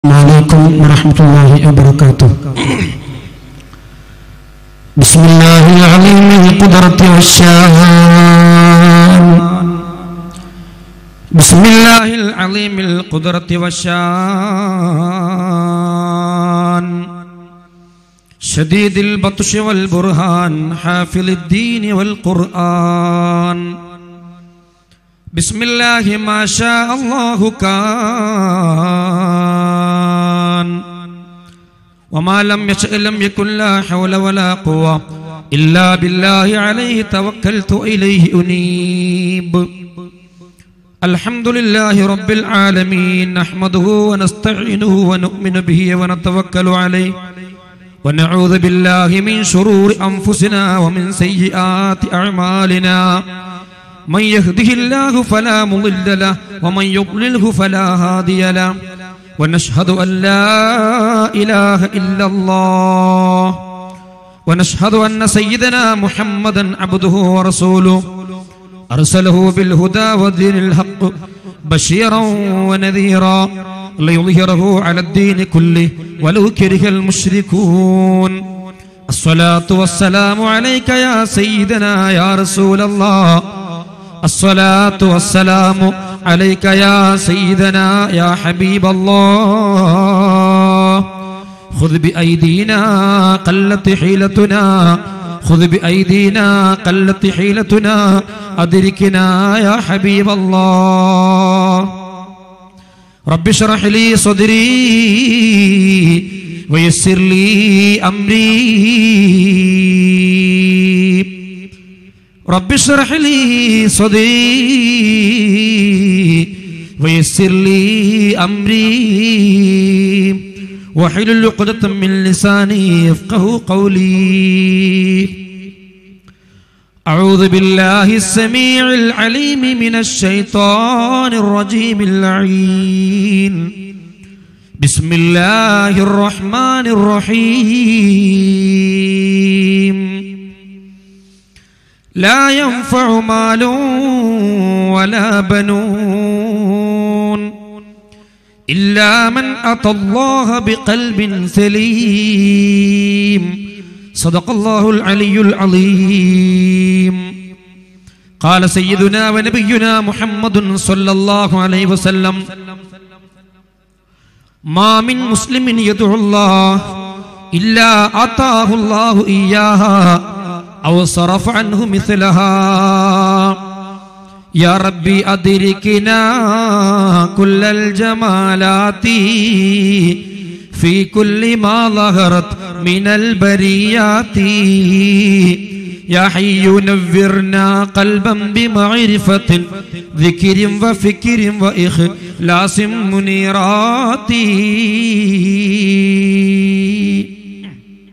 عليكم ورحمة الله وبركاته بسم الله العليم القدرة والشان بسم الله العظيم القدرة والشان شديد البطش والبرهان حافظ الدين والقرآن بسم الله ما شاء الله كان وما لم يشأ لم يكن لا حول ولا قوة إلا بالله عليه توكلت إليه أنيب الحمد لله رب العالمين نحمده ونستعينه ونؤمن به ونتوكل عليه ونعوذ بالله من شرور أنفسنا ومن سيئات أعمالنا من يهده الله فلا مضل له ومن يضلله فلا هادي له ونشهد أن لا إله إلا الله ونشهد أن سيدنا محمدا عبده ورسوله أرسله بالهدى ودين الحق بشيرا ونذيرا ليظهره على الدين كله ولو كره المشركون الصلاة والسلام عليك يا سيدنا يا رسول الله الصلاة والسلام عليك يا سيدنا يا حبيب الله خذ بأيدينا قلت حيلتنا خذ بأيدينا قلت حيلتنا أدركنا يا حبيب الله رب اشرح لي صدري ويسر لي أمري رب اشرح لي صدري ويسر لي أمري واحلل عقدة من لساني يفقه قولي أعوذ بالله السميع العليم من الشيطان الرجيم اللعين بسم الله الرحمن الرحيم لا ينفع مال ولا بنون إلا من أتى الله بقلب سليم صدق الله العلي العظيم قال سيدنا ونبينا محمد صلى الله عليه وسلم ما من مسلم يدعو الله إلا أعطاه الله إياها أو صرف عنه مثلها يا ربي أدركنا كل الجمالات في كل ما ظهرت من البريات يا حي نورنا قلبا بمعرفة ذكر وفكر وإخلاص منيرات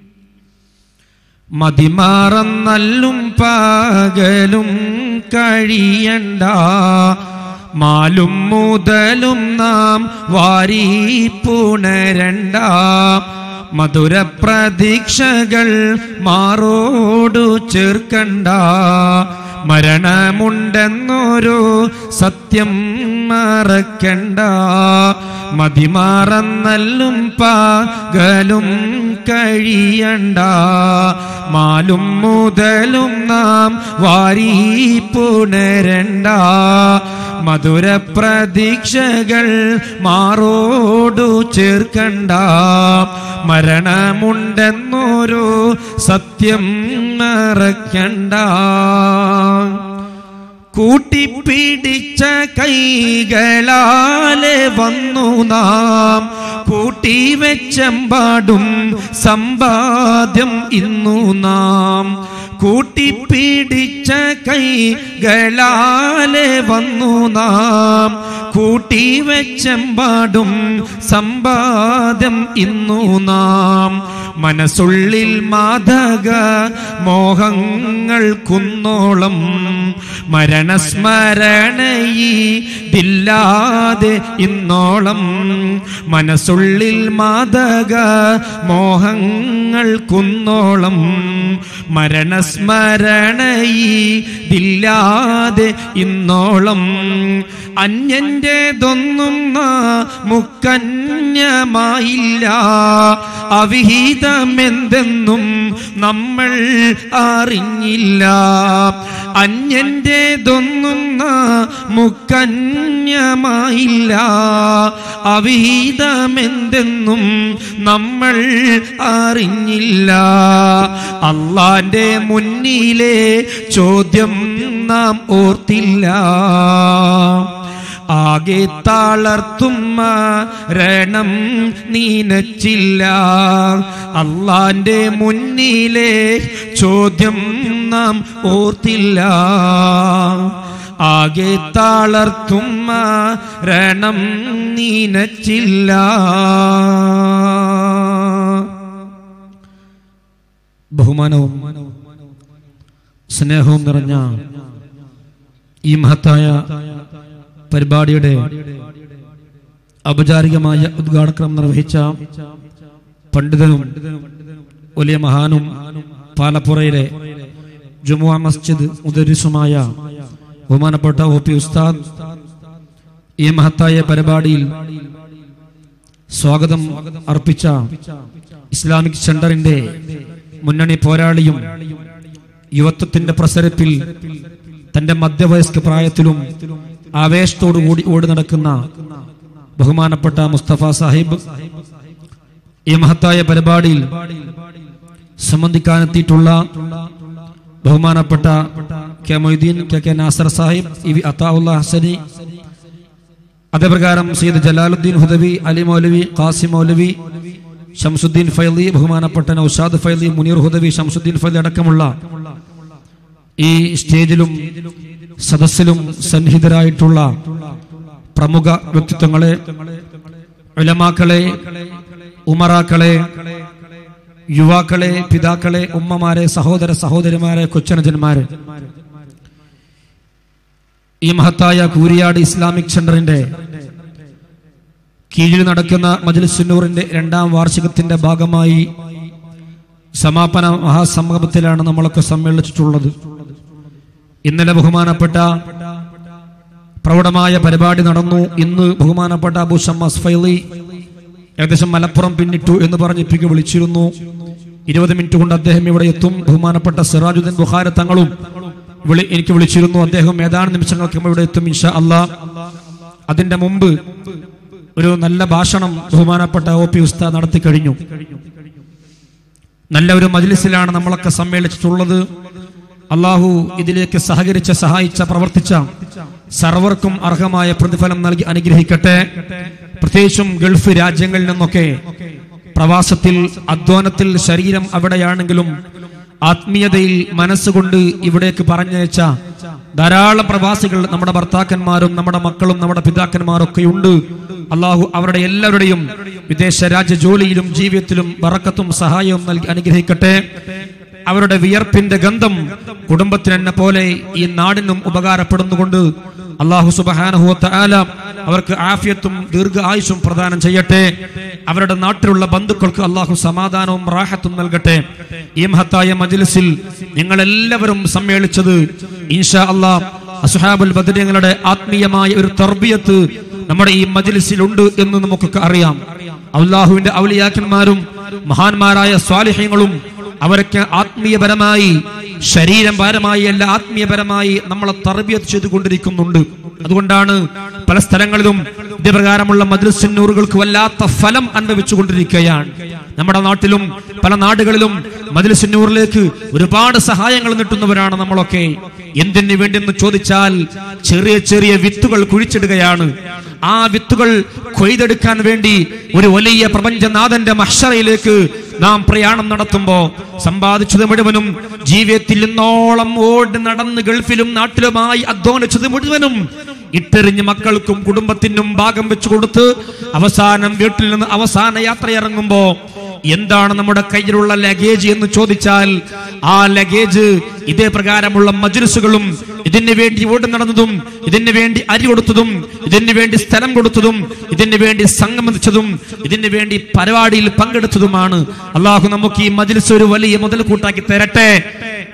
മതിമാറന്നല്ലും പകലും കഴിയണ്ട മാലും മുതലും നാം വാരി പുണരണ്ട മധുര പ്രതീക്ഷകൾ മാറോടു ചേർക്കണ്ട മരണമുണ്ടെന്നൊരു സത്യം മറക്കണ്ട മതിമാറന്നല്ലും പകലും കഴിയണ്ട മാലും മുതലും നാം വാരി പുണരണ്ട മധുര പ്രതീക്ഷകൾ മാറോടു ചേർക്കണ്ട മരണമുണ്ടെന്നൊരു സത്യം മറക്കണ്ട കൂട്ടിപ്പിടിച്ച കൈകളാലെ വന്നു നാം കൂട്ടിവെച്ചെമ്പാടും സമ്പാദ്യം ഇന്നു നാം കൂട്ടിപ്പിടിച്ച കൈകളാലെ വന്നു നാം കൂട്ടിവെച്ചെമ്പാടും സമ്പാദ്യം ഇന്നു നാം മനസ്സുള്ളിൽ മാതക മോഹങ്ങൾ കുന്നോളം മരണസ്മരണയില്ലാതെ ഇന്നോളം മനസ്സുള്ളിൽ മാതക മോഹങ്ങൾ കുന്നോളം മരണസ്മരണയില്ലാതെ ഇന്നോളം അന്യന്റെ അന്യന്റേതൊന്നും മുക്കന്യമായില്ല അവിഹിതമെന്തെന്നും നമ്മൾ അറിഞ്ഞില്ല അന്യന്റേതൊന്നും മുക്കന്യമായില്ല അവിഹിതമെന്തെന്നും നമ്മൾ അറിഞ്ഞില്ല അള്ളാന്റെ മുന്നിലെ ചോദ്യം നാം ഓർത്തില്ല ആകെ താളർത്തും മരണം നീനച്ചില്ല അള്ളാന്റെ മുന്നിലെ ചോദ്യം നാം ഓർത്തില്ല ആകെ താളർത്തും മരണം നീനച്ചില്ല ബഹുമാനവും സ്നേഹവും നിറഞ്ഞ ഈ മഹത്തായ പരിപാടിയുടെ ഔപചാരികമായ ഉദ്ഘാടനം നിർവഹിച്ച പണ്ഡിതനും വലിയ മഹാനും പാലപ്പുറയിലെ ജുമുഅ മസ്ജിദ് മുദരിസുമായ ബഹുമാനപ്പെട്ട ഒ പി ഉസ്താദ് ഈ മഹത്തായ പരിപാടിയിൽ സ്വാഗതം അർപ്പിച്ച ഇസ്ലാമിക് സെന്ററിന്റെ മുന്നണി പോരാളിയും യുവത്വത്തിന്റെ പ്രസരത്തിൽ തന്റെ മധ്യവയസ്ക പ്രായത്തിലും ആവേശത്തോടു കൂടി ഓടി നടക്കുന്ന ബഹുമാനപ്പെട്ട മുസ്തഫ സാഹിബ് ഈ മഹത്തായ പരിപാടിയിൽ സംബന്ധിക്കാനെത്തിയിട്ടുള്ള ബഹുമാനപ്പെട്ട K Moideen K K Nasar Sahib E V Athaullah Hasani അതേപ്രകാരം സയ്യിദ് ജലാലുദ്ദീൻ ഹുദവി അലി മൗലവി ഖാസിം മൗലവി ഷംസുദ്ദീൻ ഫൈലി ബഹുമാനപ്പെട്ട നൌഷാദ് ഫൈലി മുനീർ ഹുദവി ഷംസുദ്ദീൻ ഫൈലി അടക്കമുള്ള ഈ സ്റ്റേജിലും സദസ്സിലും സന്നിഹിതരായിട്ടുള്ള പ്രമുഖ വ്യക്തിത്വങ്ങളെ ഉലമാക്കളെ ഉമറാക്കളെ യുവാക്കളെ പിതാക്കളെ ഉമ്മമാരെ സഹോദര സഹോദരിമാരെ കൊച്ചനജന്മാരെ ഈ മഹത്തായ കൂരിയാട് ഇസ്ലാമിക് സെന്ററിന്റെ കീഴിൽ നടക്കുന്ന മജ്ലിസുന്നൂറിന്റെ രണ്ടാം വാർഷികത്തിന്റെ ഭാഗമായി സമാപന മഹാസംഗമത്തിലാണ് നമ്മളൊക്കെ സമ്മേളിച്ചിട്ടുള്ളത് ഇന്നലെ ബഹുമാനപ്പെട്ട പ്രൗഢമായ പരിപാടി നടന്നു ഇന്ന് ബഹുമാനപ്പെട്ട അബു ഷമ്മസ് ഫൈലി ഏകദേശം മലപ്പുറം പിന്നിട്ടു എന്ന് പറഞ്ഞ് ഇപ്പിക്ക് വിളിച്ചിരുന്നു ഇരുപത് മിനിറ്റ് കൊണ്ട് അദ്ദേഹം ഇവിടെ എത്തും ബഹുമാനപ്പെട്ട സിറാജുദ്ദീൻ ബുഖാര തങ്ങളും വിളി എനിക്ക് വിളിച്ചിരുന്നു അദ്ദേഹം ഏതാനും നിമിഷങ്ങൾക്ക് ഇവിടെ എത്തും ഇൻഷാ അല്ലാ അതിന്റെ മുമ്പ് ഒരു നല്ല ഭാഷണം ബഹുമാനപ്പെട്ട ഒ പി ഉസ്താദ് നടത്തി കഴിഞ്ഞു നല്ല ഒരു മജ്ലിസിലാണ് നമ്മളൊക്കെ സമ്മേളിച്ചിട്ടുള്ളത് അള്ളാഹു ഇതിലേക്ക് സഹകരിച്ച സഹായിച്ച പ്രവർത്തിച്ച സർവർക്കും അർഹമായ പ്രതിഫലം നൽകി അനുഗ്രഹിക്കട്ടെ പ്രത്യേകിച്ചും ഗൾഫ് രാജ്യങ്ങളിൽ നിന്നൊക്കെ പ്രവാസത്തിൽ അധ്വാനത്തിൽ ശരീരം അവിടെയാണെങ്കിലും ആത്മീയതയിൽ മനസ്സുകൊണ്ട് ഇവിടേക്ക് പറഞ്ഞയച്ച ധാരാളം പ്രവാസികൾ നമ്മുടെ ഭർത്താക്കന്മാരും നമ്മുടെ മക്കളും നമ്മുടെ പിതാക്കന്മാരും ഒക്കെ ഉണ്ട് അള്ളാഹു അവരുടെ എല്ലാവരുടെയും വിദേശ രാജ്യ ജോലിയിലും ജീവിതത്തിലും വറക്കത്തും സഹായവും നൽകി അനുഗ്രഹിക്കട്ടെ അവരുടെ വിയർപ്പിന്റെ ഗന്ധം കുടുംബത്തിനെന്നെ പോലെ ഈ നാടിനും ഉപകാരപ്പെടുന്നുകൊണ്ട് അള്ളാഹു സുബാനഹുവത്ത ആല അവർക്ക് ആഫിയത്തും ദീർഘ ആയുഷും പ്രദാനം ചെയ്യട്ടെ അവരുടെ നാട്ടിലുള്ള ബന്ധുക്കൾക്ക് അള്ളാഹു സമാധാനവും റാഹത്തും നൽകട്ടെ ഈ മഹത്തായ മജ്ലിസിൽ നിങ്ങൾ എല്ലാവരും സമ്മേളിച്ചത് ഇൻഷാ അള്ളാഹ് അസുഹാബുൽ ബദരീങ്ങളുടെ ആത്മീയമായ ഒരു തർബിയത്ത് നമ്മുടെ ഈ മജ്ലിസിലുണ്ട് എന്ന് നമുക്കൊക്കെ അറിയാം അള്ളാഹുവിന്റെ ഔലിയാക്കന്മാരും മഹാന്മാരായ സ്വാലിഹ്യങ്ങളും അവരൊക്കെ ആത്മീയപരമായി ശരീരം പരമായി അല്ല ആത്മീയപരമായി നമ്മളെ തർബിയത്ത് ചെയ്തുകൊണ്ടിരിക്കുന്നുണ്ട് അതുകൊണ്ടാണ് പല സ്ഥലങ്ങളിലും ഇതേപ്രകാരമുള്ള മദ്രസിന്നൂറുകൾക്ക് വല്ലാത്ത ഫലം അനുഭവിച്ചുകൊണ്ടിരിക്കുകയാണ് നമ്മുടെ നാട്ടിലും പല നാടുകളിലും മദ്രസിന്നൂറിലേക്ക് ഒരുപാട് സഹായങ്ങൾ നീട്ടുന്നവരാണ് നമ്മളൊക്കെ എന്തിനു വേണ്ടിയെന്ന് ചോദിച്ചാൽ ചെറിയ ചെറിയ വിത്തുകൾ കുഴിച്ചിടുകയാണ് ആ വിത്തുകൾ കൊയ്തെടുക്കാൻ വേണ്ടി ഒരു വലിയ പ്രപഞ്ചനാഥന്റെ മഹ്ഷറയിലേക്ക് നാം പ്രയാണം നടത്തുമ്പോ സമ്പാദിച്ചത് മുഴുവനും ജീവിതത്തിൽ ഇന്നോളം ഓടി നടന്ന് ഗൾഫിലും നാട്ടിലുമായി അധ്വാനിച്ചത് മുഴുവനും ഇട്ടെറിഞ്ഞ് മക്കൾക്കും കുടുംബത്തിനും ഭാഗം വെച്ചു കൊടുത്ത് അവസാനം വീട്ടിൽ നിന്ന് അവസാന യാത്ര ഇറങ്ങുമ്പോ എന്താണ് നമ്മുടെ കയ്യിലുള്ള ലഗേജ് എന്ന് ചോദിച്ചാൽ ആ ലഗേജ് ഇതേ പ്രകാരമുള്ള മജ്ലിസുകളും ഇതിന് വേണ്ടി ഓടി നടന്നതും ഇതിന് വേണ്ടി അരി കൊടുത്തതും ഇതിന് വേണ്ടി സ്ഥലം കൊടുത്തതും ഇതിന് വേണ്ടി സംഗമിച്ചതും ഇതിന് വേണ്ടി പരിപാടിയിൽ പങ്കെടുത്തതുമാണ് അള്ളാഹു നമുക്ക് ഈ മജ്ലിസ് ഒരു വലിയ മുതൽക്കൂട്ടാക്കി തരട്ടെ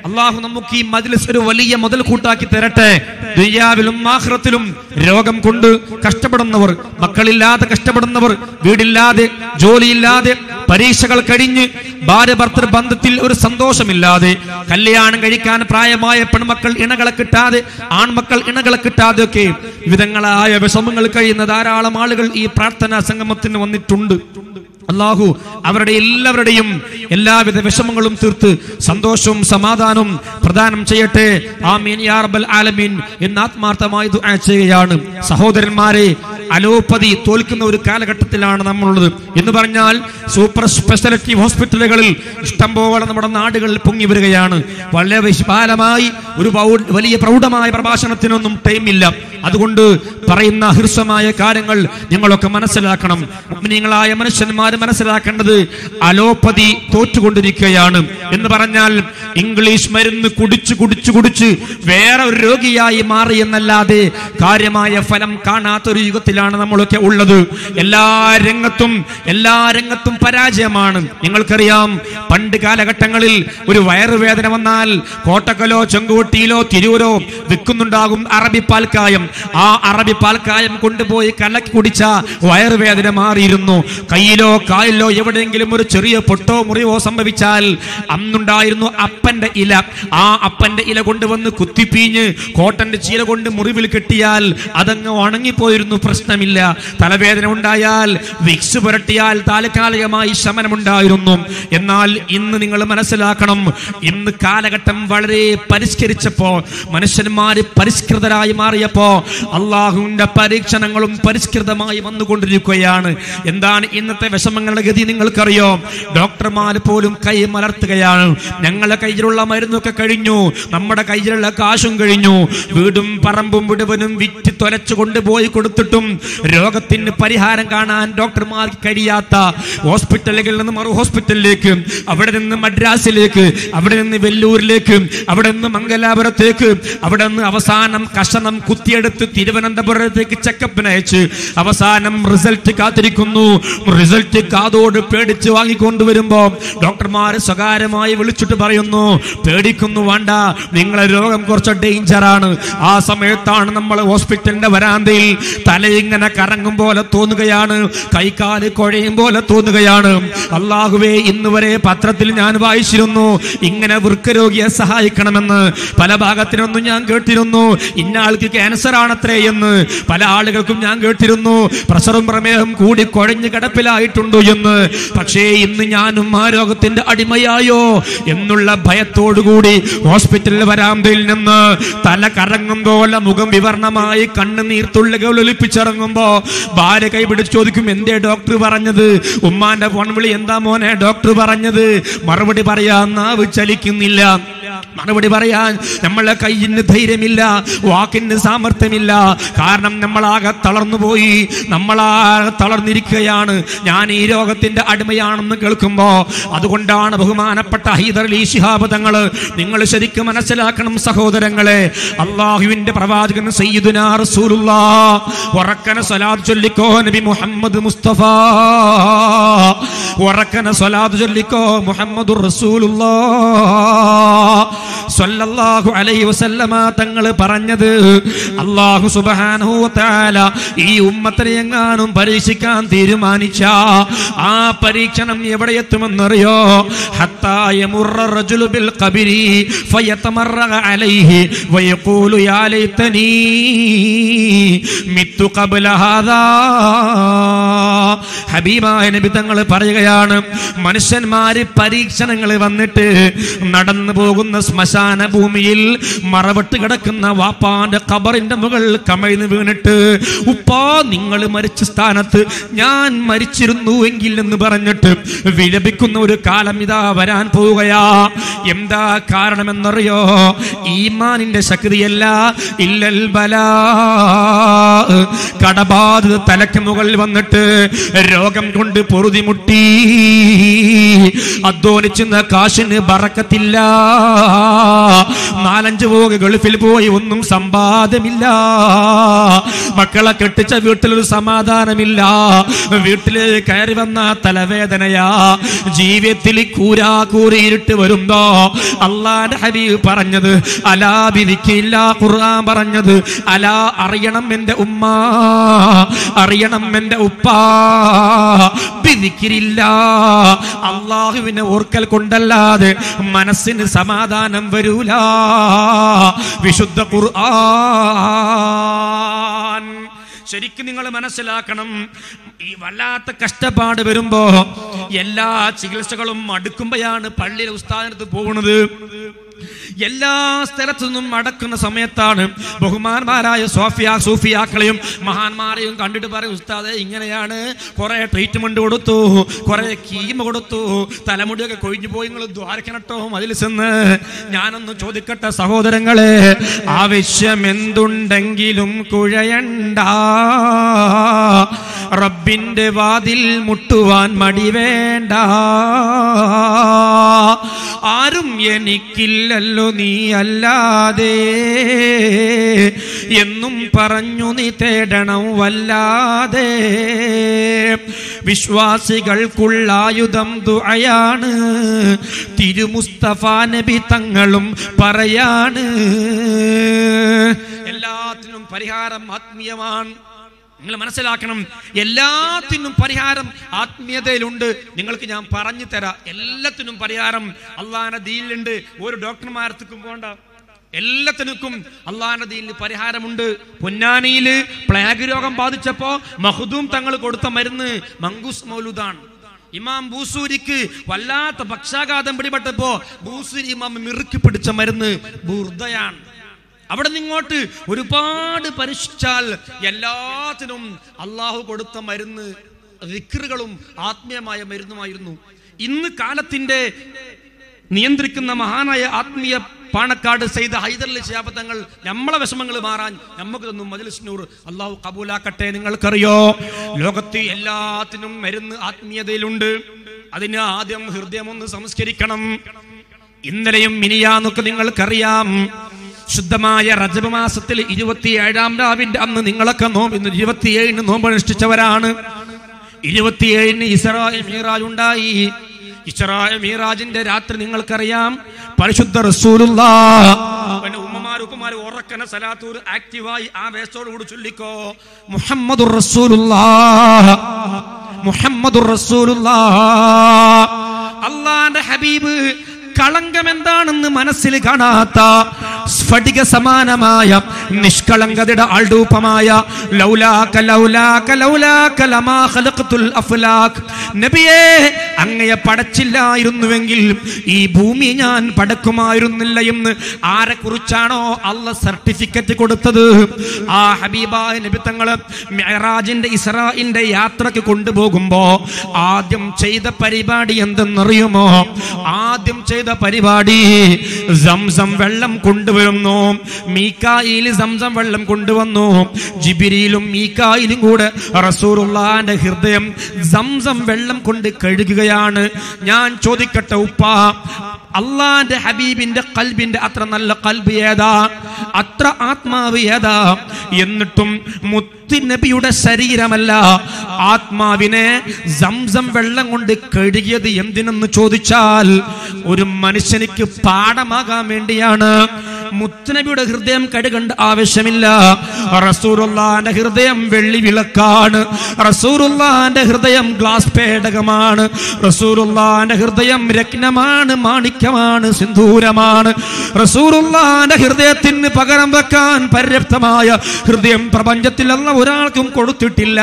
അള്ളാഹു നമുക്ക് ഈ മജ്ലിസ് ഒരു വലിയ മുതൽ കൂട്ടാക്കി തരട്ടെ ദുനിയാവിലും ആഖിറത്തിലും രോഗം കൊണ്ട് കഷ്ടപ്പെടുന്നവർ മക്കളില്ലാതെ കഷ്ടപ്പെടുന്നവർ വീടില്ലാതെ ജോലിയില്ലാതെ പരീക്ഷകൾ കഴിഞ്ഞ് ഭാര്യ ഭർത്തൃ ബന്ധത്തിൽ ഒരു സന്തോഷമില്ലാതെ കല്യാണം കഴിക്കാൻ പ്രായമായ പെൺമക്കൾ ഇണകളെ കിട്ടാതെ ആൺമക്കൾ ഇണകളെ കിട്ടാതെ ഒക്കെ വിധങ്ങളായ വിഷമങ്ങൾ കഴിയുന്ന ധാരാളം ആളുകൾ ഈ പ്രാർത്ഥനാ സംഗമത്തിന് വന്നിട്ടുണ്ട് അള്ളാഹു അവരുടെ എല്ലാവരുടെയും എല്ലാവിധ വിഷമങ്ങളും തീർത്ത് സന്തോഷവും സമാധാനവും പ്രദാനം ചെയ്യട്ടെ ആമീൻ യാ റബ്ബൽ ആലമീൻ എന്ന് ആത്മാർത്ഥമായി ദുആ ചെയ്യുകയാണ് സഹോദരന്മാരെ അലോപ്പതി തോൽക്കുന്ന ഒരു കാലഘട്ടത്തിലാണ് നമ്മളുള്ളത് എന്ന് പറഞ്ഞാൽ സൂപ്പർ സ്പെഷ്യാലിറ്റി ഹോസ്പിറ്റലുകളിൽ ഇഷ്ടംപോലെ നമ്മുടെ നാടുകളിൽ പൊങ്ങി വരികയാണ് വളരെ വിശാലമായി ഒരു പൗ- വലിയ പ്രൗഢമായ പ്രഭാഷണത്തിനൊന്നും ടൈമില്ല അതുകൊണ്ട് പറയുന്ന ഹൃസ്വമായ കാര്യങ്ങൾ നിങ്ങളൊക്കെ മനസ്സിലാക്കണം നിങ്ങളായ മനുഷ്യന്മാർ മനസ്സിലാക്കേണ്ടത് അലോപ്പതി തോറ്റുകൊണ്ടിരിക്കുകയാണ് എന്ന് പറഞ്ഞാൽ ഇംഗ്ലീഷ് മരുന്ന് കുടിച്ച് കുടിച്ച് കുടിച്ച് വേറെ ഒരു രോഗിയായി മാറി എന്നല്ലാതെ കാര്യമായ ഫലം കാണാത്ത ഒരു യുഗത്തിലാണ് നമ്മളൊക്കെ ഉള്ളത് എല്ലാ രംഗത്തും എല്ലാ രംഗത്തും പരാജയമാണ് നിങ്ങൾക്കറിയാം പണ്ട് കാലഘട്ടങ്ങളിൽ ഒരു വയറുവേദന വന്നാൽ കോട്ടക്കലോ ചെങ്കുവട്ടിയിലോ തിരൂരോ വിൽക്കുന്നുണ്ടാകും അറബി പാൽക്കായം ആ അറബി പാൽക്കായം കൊണ്ടുപോയി കലക്കി കുടിച്ച വയറുവേദന മാറിയിരുന്നു കയ്യിലോ കാലിലോ എവിടെയെങ്കിലും ഒരു ചെറിയ പൊട്ടോ മുറിവോ സംഭവിച്ചാൽ അന്നുണ്ടായിരുന്നു അപ്പന്റെ ഇല ആ അപ്പന്റെ ഇല കൊണ്ടുവന്ന് കുത്തിപ്പീഞ്ഞ് കോട്ടന്റെ ചീല കൊണ്ട് മുറിവിൽ കെട്ടിയാൽ അതങ്ങ് ഉണങ്ങിപ്പോയിരുന്നു പ്രശ്നമില്ല തലവേദന ഉണ്ടായാൽ വിക്സ് പുരട്ടിയാൽ താൽക്കാലികമായി ശമനമുണ്ടായിരുന്നു എന്നാൽ ഇന്ന് നിങ്ങൾ മനസ്സിലാക്കണം ഇന്ന് കാലഘട്ടം വളരെ പരിഷ്കരിച്ചപ്പോ മനുഷ്യന്മാര് പരിഷ്കൃതരായി മാറിയപ്പോ അള്ളാഹുവിന്റെ പരീക്ഷണങ്ങളും പരിഷ്കൃതമായി വന്നുകൊണ്ടിരിക്കുകയാണ് എന്താണ് ഇന്നത്തെ വിഷമങ്ങളുടെ ഗതി നിങ്ങൾക്കറിയോ ഡോക്ടർമാർ പോലും കൈ മലർത്തുകയാണ് ഞങ്ങളുടെ കയ്യിലുള്ള മരുന്നൊക്കെ കഴിഞ്ഞു നമ്മുടെ കയ്യിലുള്ള കാശും കഴിഞ്ഞു വീടും പറമ്പും മുഴുവനും വിറ്റ് തൊലച്ചു കൊണ്ടുപോയി കൊടുത്തിട്ടും രോഗത്തിന് പരിഹാരം കാണാൻ ഡോക്ടർമാർക്ക് കഴിയാത്ത ഹോസ്പിറ്റലുകളിൽ നിന്ന് മറു ഹോസ്പിറ്റലിലേക്ക് അവിടെ നിന്ന് മദ്രാസിലേക്ക് അവിടെ നിന്ന് വെല്ലൂരിലേക്ക് അവിടെ നിന്ന് മംഗലാപുരത്തേക്ക് അവിടെ നിന്ന് അവസാനം കഷണം കുത്തിയെടുത്ത് തിരുവനന്തപുരത്തേക്ക് ചെക്കപ്പിന് അയച്ച് അവസാനം റിസൾട്ട് കാത്തിരിക്കുന്നു റിസൾട്ട് കാതോട് പേടിച്ച് വാങ്ങിക്കൊണ്ടുവരുമ്പോ ഡോക്ടർമാർ സ്വകാര്യമായി വിളിച്ചിട്ട് പറയുന്നു പേടിക്കുന്നു വേണ്ട നിങ്ങളെ രോഗം കുറച്ച് ഡേഞ്ചർ ആണ് ആ സമയത്താണ് നമ്മൾ ഹോസ്പിറ്റലിന്റെ വരാന്തയിൽ തലയിങ്ങനെ കറങ്ങും പോലെ തോന്നുകയാണ് കൈകാല് കുഴയും പോലെ തോന്നുകയാണ് അള്ളാഹുവേ ഇന്ന് വരെ പത്രത്തിൽ ഞാൻ വായിച്ചിരുന്നു ഇങ്ങനെ വൃക്കരോഗിയെ സഹായിക്കണമെന്ന് പല ഭാഗത്തിനൊന്നും ഞാൻ കേട്ടിരുന്നു ഇന്ന ആൾക്ക് ക്യാൻസർ ആണത്രേ എന്ന് പല ആളുകൾക്കും ഞാൻ കേട്ടിരുന്നു പ്രഷറും പ്രമേഹം കൂടി കുഴഞ്ഞ് കിടപ്പിലായിട്ടുണ്ടോ എന്ന് പക്ഷേ ഇന്ന് ഞാനും ആ രോഗത്തിന്റെ അടിമയായോ എന്നുള്ള ഭയത്തോടുകൂടി ഹോസ്പിറ്റലിൽ വരാന്തയിൽ നിന്ന് തല കറങ്ങും പോലെ മുഖം വിവരണമായി കണ്ണുനീർത്തുള്ളികൾ ഒലിപ്പിച്ചിറങ്ങുമ്പോ ഭാര്യ കൈപിടിച്ച് ചോദിക്കും എന്തേ ഡോക്ടർ പറഞ്ഞത് ഉമ്മാന്റെ ഫോൺ വിളി എന്താ മോനെ ഡോക്ടർ പറഞ്ഞത് മറുപടി പറയാൻ നാവ് ചലിക്കുന്നില്ല മറുപടി പറയാൻ നമ്മളെ കയ്യിന് ധൈര്യമില്ല വാക്കിന് സാമർത്ഥ്യമില്ല കാരണം നമ്മളാകെ തളർന്നു പോയി നമ്മളാകെ തളർന്നിരിക്കുകയാണ് ഞാൻ ഈ രോഗത്തിന്റെ അടിമയാണെന്ന് കേൾക്കുമ്പോ അതുകൊണ്ടാണ് ബഹുമാനപ്പെട്ട ഹൈദർ അലി ശിഹാബ് തങ്ങള് നിങ്ങൾ ശരിക്കും മനസ്സിലാക്കണം സഹോദരങ്ങളെ അള്ളാഹുവിന്റെ പ്രവാചകൻ സയ്യിദുനാ റസൂലുള്ളാ ഉറക്കന സ്വലാത്ത് ചൊല്ലിക്കോ നബി മുഹമ്മദ് മുസ്തഫ ഉറക്കന സ്വലാത്ത് ചൊല്ലിക്കോ മുഹമ്മദുർ റസൂലുള്ളാ സ്വല്ലല്ലാഹു അലൈഹി വസല്ലമ തങ്ങൾ പറഞ്ഞത് അല്ലാഹു സുബ്ഹാനഹു വ തആല ഈ ഉമ്മത്തിനെ എങ്ങാനും പരീക്ഷിക്കാൻ തീരുമാനിച്ച ആ പരീക്ഷണം എവിടെ എത്തുമെന്നറിയോ ഹത്താ യമുറ റജുലു ബിൽ ഖബരി ഫയതമറഗ അലൈഹി വയഖൂലു യാ ലൈതനി മിത്തു ഖബ്ല ഹാദാ ഹബീബായ നബി തങ്ങൾ പറയുകയാണ് മനുഷ്യന്മാര് പരീക്ഷണങ്ങൾ വന്നിട്ട് നടന്നു പോകുന്ന ശ്മശാന ഭൂമിയിൽ മറവിട്ട് കിടക്കുന്ന വാപ്പാന്റെ ഖബറിന്റെ മുകളിൽ കമഴ്ന്ന് വീണിട്ട് ഉപ്പാ നിങ്ങൾ മരിച്ച സ്ഥാനത്ത് ഞാൻ മരിച്ചിരുന്നു എങ്കിൽ എന്ന് പറഞ്ഞിട്ട് വിലപിക്കുന്ന ഒരു കാലം ഇതാ വരാൻ പോവുകയാ എന്താ കാരണമെന്നറിയോ ഈമാനിന്റെ ശക്തിയല്ല ഇല്ലൽ ബലാ കടബാധിത തലയ്ക്ക് മുകളിൽ വന്നിട്ട് രോഗം കൊണ്ട് പൊറുതിമുട്ടി അധ്വാനിച്ചുന്ന കാശിന് ബറക്കത്തില്ല നാലഞ്ച് പോകെ ഗൾഫിൽ പോയി ഒന്നും സമ്പാദ്യമില്ല മക്കളെ കെട്ടിച്ച വീട്ടിലൊരു സമാധാനമില്ല വീട്ടില് കയറി വന്ന തലവേദനയാ ജീവിതത്തിൽ കൂരാ കൂരിയിട്ട് വരുമ്പോ അള്ളാന്റെ ഹബീബ് പറഞ്ഞത് അലാ വിധിക്കില്ല ഖുർആൻ പറഞ്ഞത് അലാ അറിയണം എന്റെ ഉമ്മ അറിയണം എന്റെ ഉപ്പ വിധിക്കില്ല അള്ളാഹുവിനെ ഓർക്കൽ കൊണ്ടല്ലാതെ മനസ്സിന് സമാധാനം വരൂല വിശുദ്ധ ഖുർആൻ ശരിക്കും നിങ്ങൾ മനസ്സിലാക്കണം ഈ വല്ലാത്ത കഷ്ടപ്പാട് വരുമ്പോ എല്ലാ ചികിത്സകളും അടുക്കുമ്പോഴാണ് പള്ളിയിലെ ഉസ്താദിനടുത്ത് പോകുന്നത് എല്ലാ സ്ഥലത്തു നിന്നും അടക്കുന്ന സമയത്താണ് ബഹുമാന്മാരായ സോഫിയ സൂഫിയാക്കളെയും മഹാന്മാരെയും കണ്ടിട്ട് പറയും ഉസ്താദെ ഇങ്ങനെയാണ് കുറെ ട്രീറ്റ്മെന്റ് കൊടുത്തു കുറെ കീമ കൊടുത്തു തലമുടിയൊക്കെ കൊഴിഞ്ഞു പോയി നിങ്ങൾ ദ്വാരക്കണട്ടോ അതിൽ ചെന്ന് ഞാനൊന്ന് ചോദിക്കട്ടെ സഹോദരങ്ങളെ ആവശ്യം എന്തുണ്ടെങ്കിലും കുഴയണ്ട റബ്ബിന്റെ വാതിൽ മുട്ടുവാൻ മടി വേണ്ട ആരും എനിക്കില്ലല്ലോ നീ അല്ലാതെ എന്നും പറഞ്ഞു നീ തേടണം വല്ലാതെ വിശ്വാസികൾക്കുള്ളായുധം ദുആയാണ് തിരുമുസ്തഫ നബി തങ്ങളും പറയാണ് എല്ലാത്തിനും പരിഹാരം ആത്മീയമാണ് നിങ്ങൾ മനസ്സിലാക്കണം എല്ലാത്തിനും പരിഹാരം ആത്മീയതയിലുണ്ട് നിങ്ങൾക്ക് ഞാൻ പറഞ്ഞു തരാം എല്ലാത്തിനും പരിഹാരം അള്ളാഹാന ദീനിലുണ്ട് ഒരു ഡോക്ടർമാരത്തേക്കും പോണ്ട എല്ലാത്തിനും അള്ളാഹാന്റെ ദീനിൽ പരിഹാരമുണ്ട് പൊന്നാനിയില് പ്ലാഗ് രോഗം ബാധിച്ചപ്പോ മഹദൂം തങ്ങൾ കൊടുത്ത മരുന്ന് മങ്കൂസ് മൗലുദാണ് ഇമാം ബൂസൂരിക്ക് വല്ലാത്ത പക്ഷാഘാതം പിടിപെട്ടപ്പോ ബൂസൂരി ഇമാം മിറുക്കി പിടിച്ച മരുന്ന് ബുർദയാണ് അവിടെ നിങ്ങോട്ട് ഒരുപാട് പരീക്ഷിച്ചാൽ എല്ലാത്തിനും അള്ളാഹു കൊടുത്ത മരുന്ന് വിക്രുകളും ആത്മീയമായ മരുന്നുമായിരുന്നു ഇന്ന് കാലത്തിന്റെ നിയന്ത്രിക്കുന്ന മഹാനായ ആത്മീയ പാണക്കാട് ചെയ്ത ഹൈദരലി ശാപത്തങ്ങൾ നമ്മളെ വിഷമങ്ങൾ മാറാൻ നമുക്ക് തന്നു മജലിസ്നൂർ അള്ളാഹു കബൂലാക്കട്ടെ നിങ്ങൾക്കറിയോ ലോകത്ത് എല്ലാത്തിനും മരുന്ന് ആത്മീയതയിലുണ്ട് അതിന് ആദ്യം ഹൃദയം ഒന്ന് സംസ്കരിക്കണം ഇന്നലെയും മിനിയാന്നൊക്കെ നിങ്ങൾക്കറിയാം ശുദ്ധമായ റജബ് മാസത്തിൽ ഇരുപത്തിയേഴാം രാവിന്റെ അന്ന് നിങ്ങളൊക്കെ നോമ്പ് ഇന്ന് ഇരുപത്തിയേഴിന് നോമ്പ് അനുഷ്ഠിച്ചവരാണ് ഇരുപത്തിയേഴിന് ഇസ്രായേൽ മീറാജ് ഉണ്ടായി ഇസ്രായേൽ മീറാജിന്റെ രാത്രി നിങ്ങൾക്കറിയാം പരിശുദ്ധ റസൂലുള്ള പിന്നെ ഉമ്മമാർ ഉപ്പമാർ ഉറക്കന സലാത്തൂർ ആക്റ്റീവായി ആ വേസ്റ്റോട് കൂടി ചൊല്ലിക്കോ മുഹമ്മദുർ റസൂലുള്ള മുഹമ്മദുർ റസൂലുള്ള അള്ളാന്റെ ഹബീബ് കളങ്കം എന്താണെന്ന് മനസ്സിൽ കാണാത്ത സ്ഫടിക സമാനമായ നിഷ്കളങ്കതയുടെ ആൾരൂപമായ ലൗലാക ലൗലാക ലൗലാക ലമാ ഖലഖത്തുൽ അഫ്ലാഖ് നബിയേ അങ്ങയെ പടച്ചില്ലായിരുന്നുവെങ്കിൽ ഈ ഭൂമി ഞാൻ പടക്കുമായിരുന്നില്ല എന്ന് ആരെ കുറിച്ചാണോ അല്ല സർട്ടിഫിക്കറ്റ് കൊടുത്തത് ആ ഹബീബായ നബി തങ്ങള് മെഹറാജിന്റെ ഇസ്രായിന്റെ യാത്രക്ക് കൊണ്ടുപോകുമ്പോ ആദ്യം ചെയ്ത പരിപാടി എന്തെന്നറിയുമോ ആദ്യം ചെയ്ത പരിപാടി സംസം വെള്ളം കൊണ്ടുവരുന്നു മീക്കായിൽ സംസം വെള്ളം കൊണ്ടുവന്നു ജിബിരിയിലും മീക്കായിലും കൂടെ റസൂറുള്ളാന്റെ ഹൃദയം സംസം വെള്ളം കൊണ്ട് കഴുകുകയാണ് ഞാൻ ചോദിക്കട്ടെ ഉപ്പ അള്ളാന്റെ ഹബീബിന്റെ കൽബിന്റെ അത്ര നല്ല കൽബ് ഏതാ അത്ര ആത്മാവ് ഏതാ എന്നിട്ടും മുത്തുനബിയുടെ ശരീരമല്ല ആത്മാവിനെ സംസം വെള്ളം കൊണ്ട് കഴുകിയത് എന്തിനെന്ന് ചോദിച്ചാൽ ഒരു മനുഷ്യനിക്ക് പാഠമാകാൻ വേണ്ടിയാണ് മുത്തുനബിയുടെ ഹൃദയം കഴുകേണ്ട ആവശ്യമില്ല റസൂറുള്ളാന്റെ ഹൃദയം വെള്ളി വിളക്കാണ് റസൂറുള്ളാന്റെ ഹൃദയം ഗ്ലാസ് പേടകമാണ് റസൂറുള്ളാന്റെ ഹൃദയം രത്നമാണ് മാണിക്യമാണ് സിന്ദൂരമാണ് റസൂറുള്ളാന്റെ ഹൃദയത്തിന് പകരം വെക്കാൻ പര്യാപ്തമായ ഹൃദയം പ്രപഞ്ചത്തിലുള്ള ഒരാൾക്കും കൊടുത്തിട്ടില്ല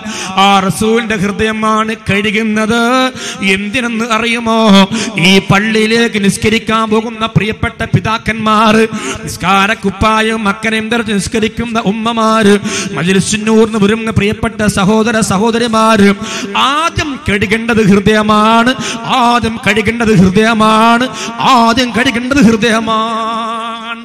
ആ റസൂലിന്റെ ഹൃദയമാണ് കഴുകുന്നത് എന്തിനെന്ന് അറിയുമോ ഈ പള്ളിയിലേക്ക് നിസ്കരിക്കാൻ പോകുന്ന പ്രിയപ്പെട്ട പിതാക്കന്മാർ നിസ്കാര കുപ്പായും അക്കനെയും ധരിച്ച് നിസ്കരിക്കുന്ന ഉമ്മമാര് മജിലിസിനൂർന്ന് വരുന്ന പ്രിയപ്പെട്ട സഹോദര സഹോദരിമാര് ആദ്യം കഴുകേണ്ടത് ഹൃദയമാണ് ആദ്യം കഴുകേണ്ടത് ഹൃദയമാണ് ആദ്യം കഴുകേണ്ടത് ഹൃദയമാണ്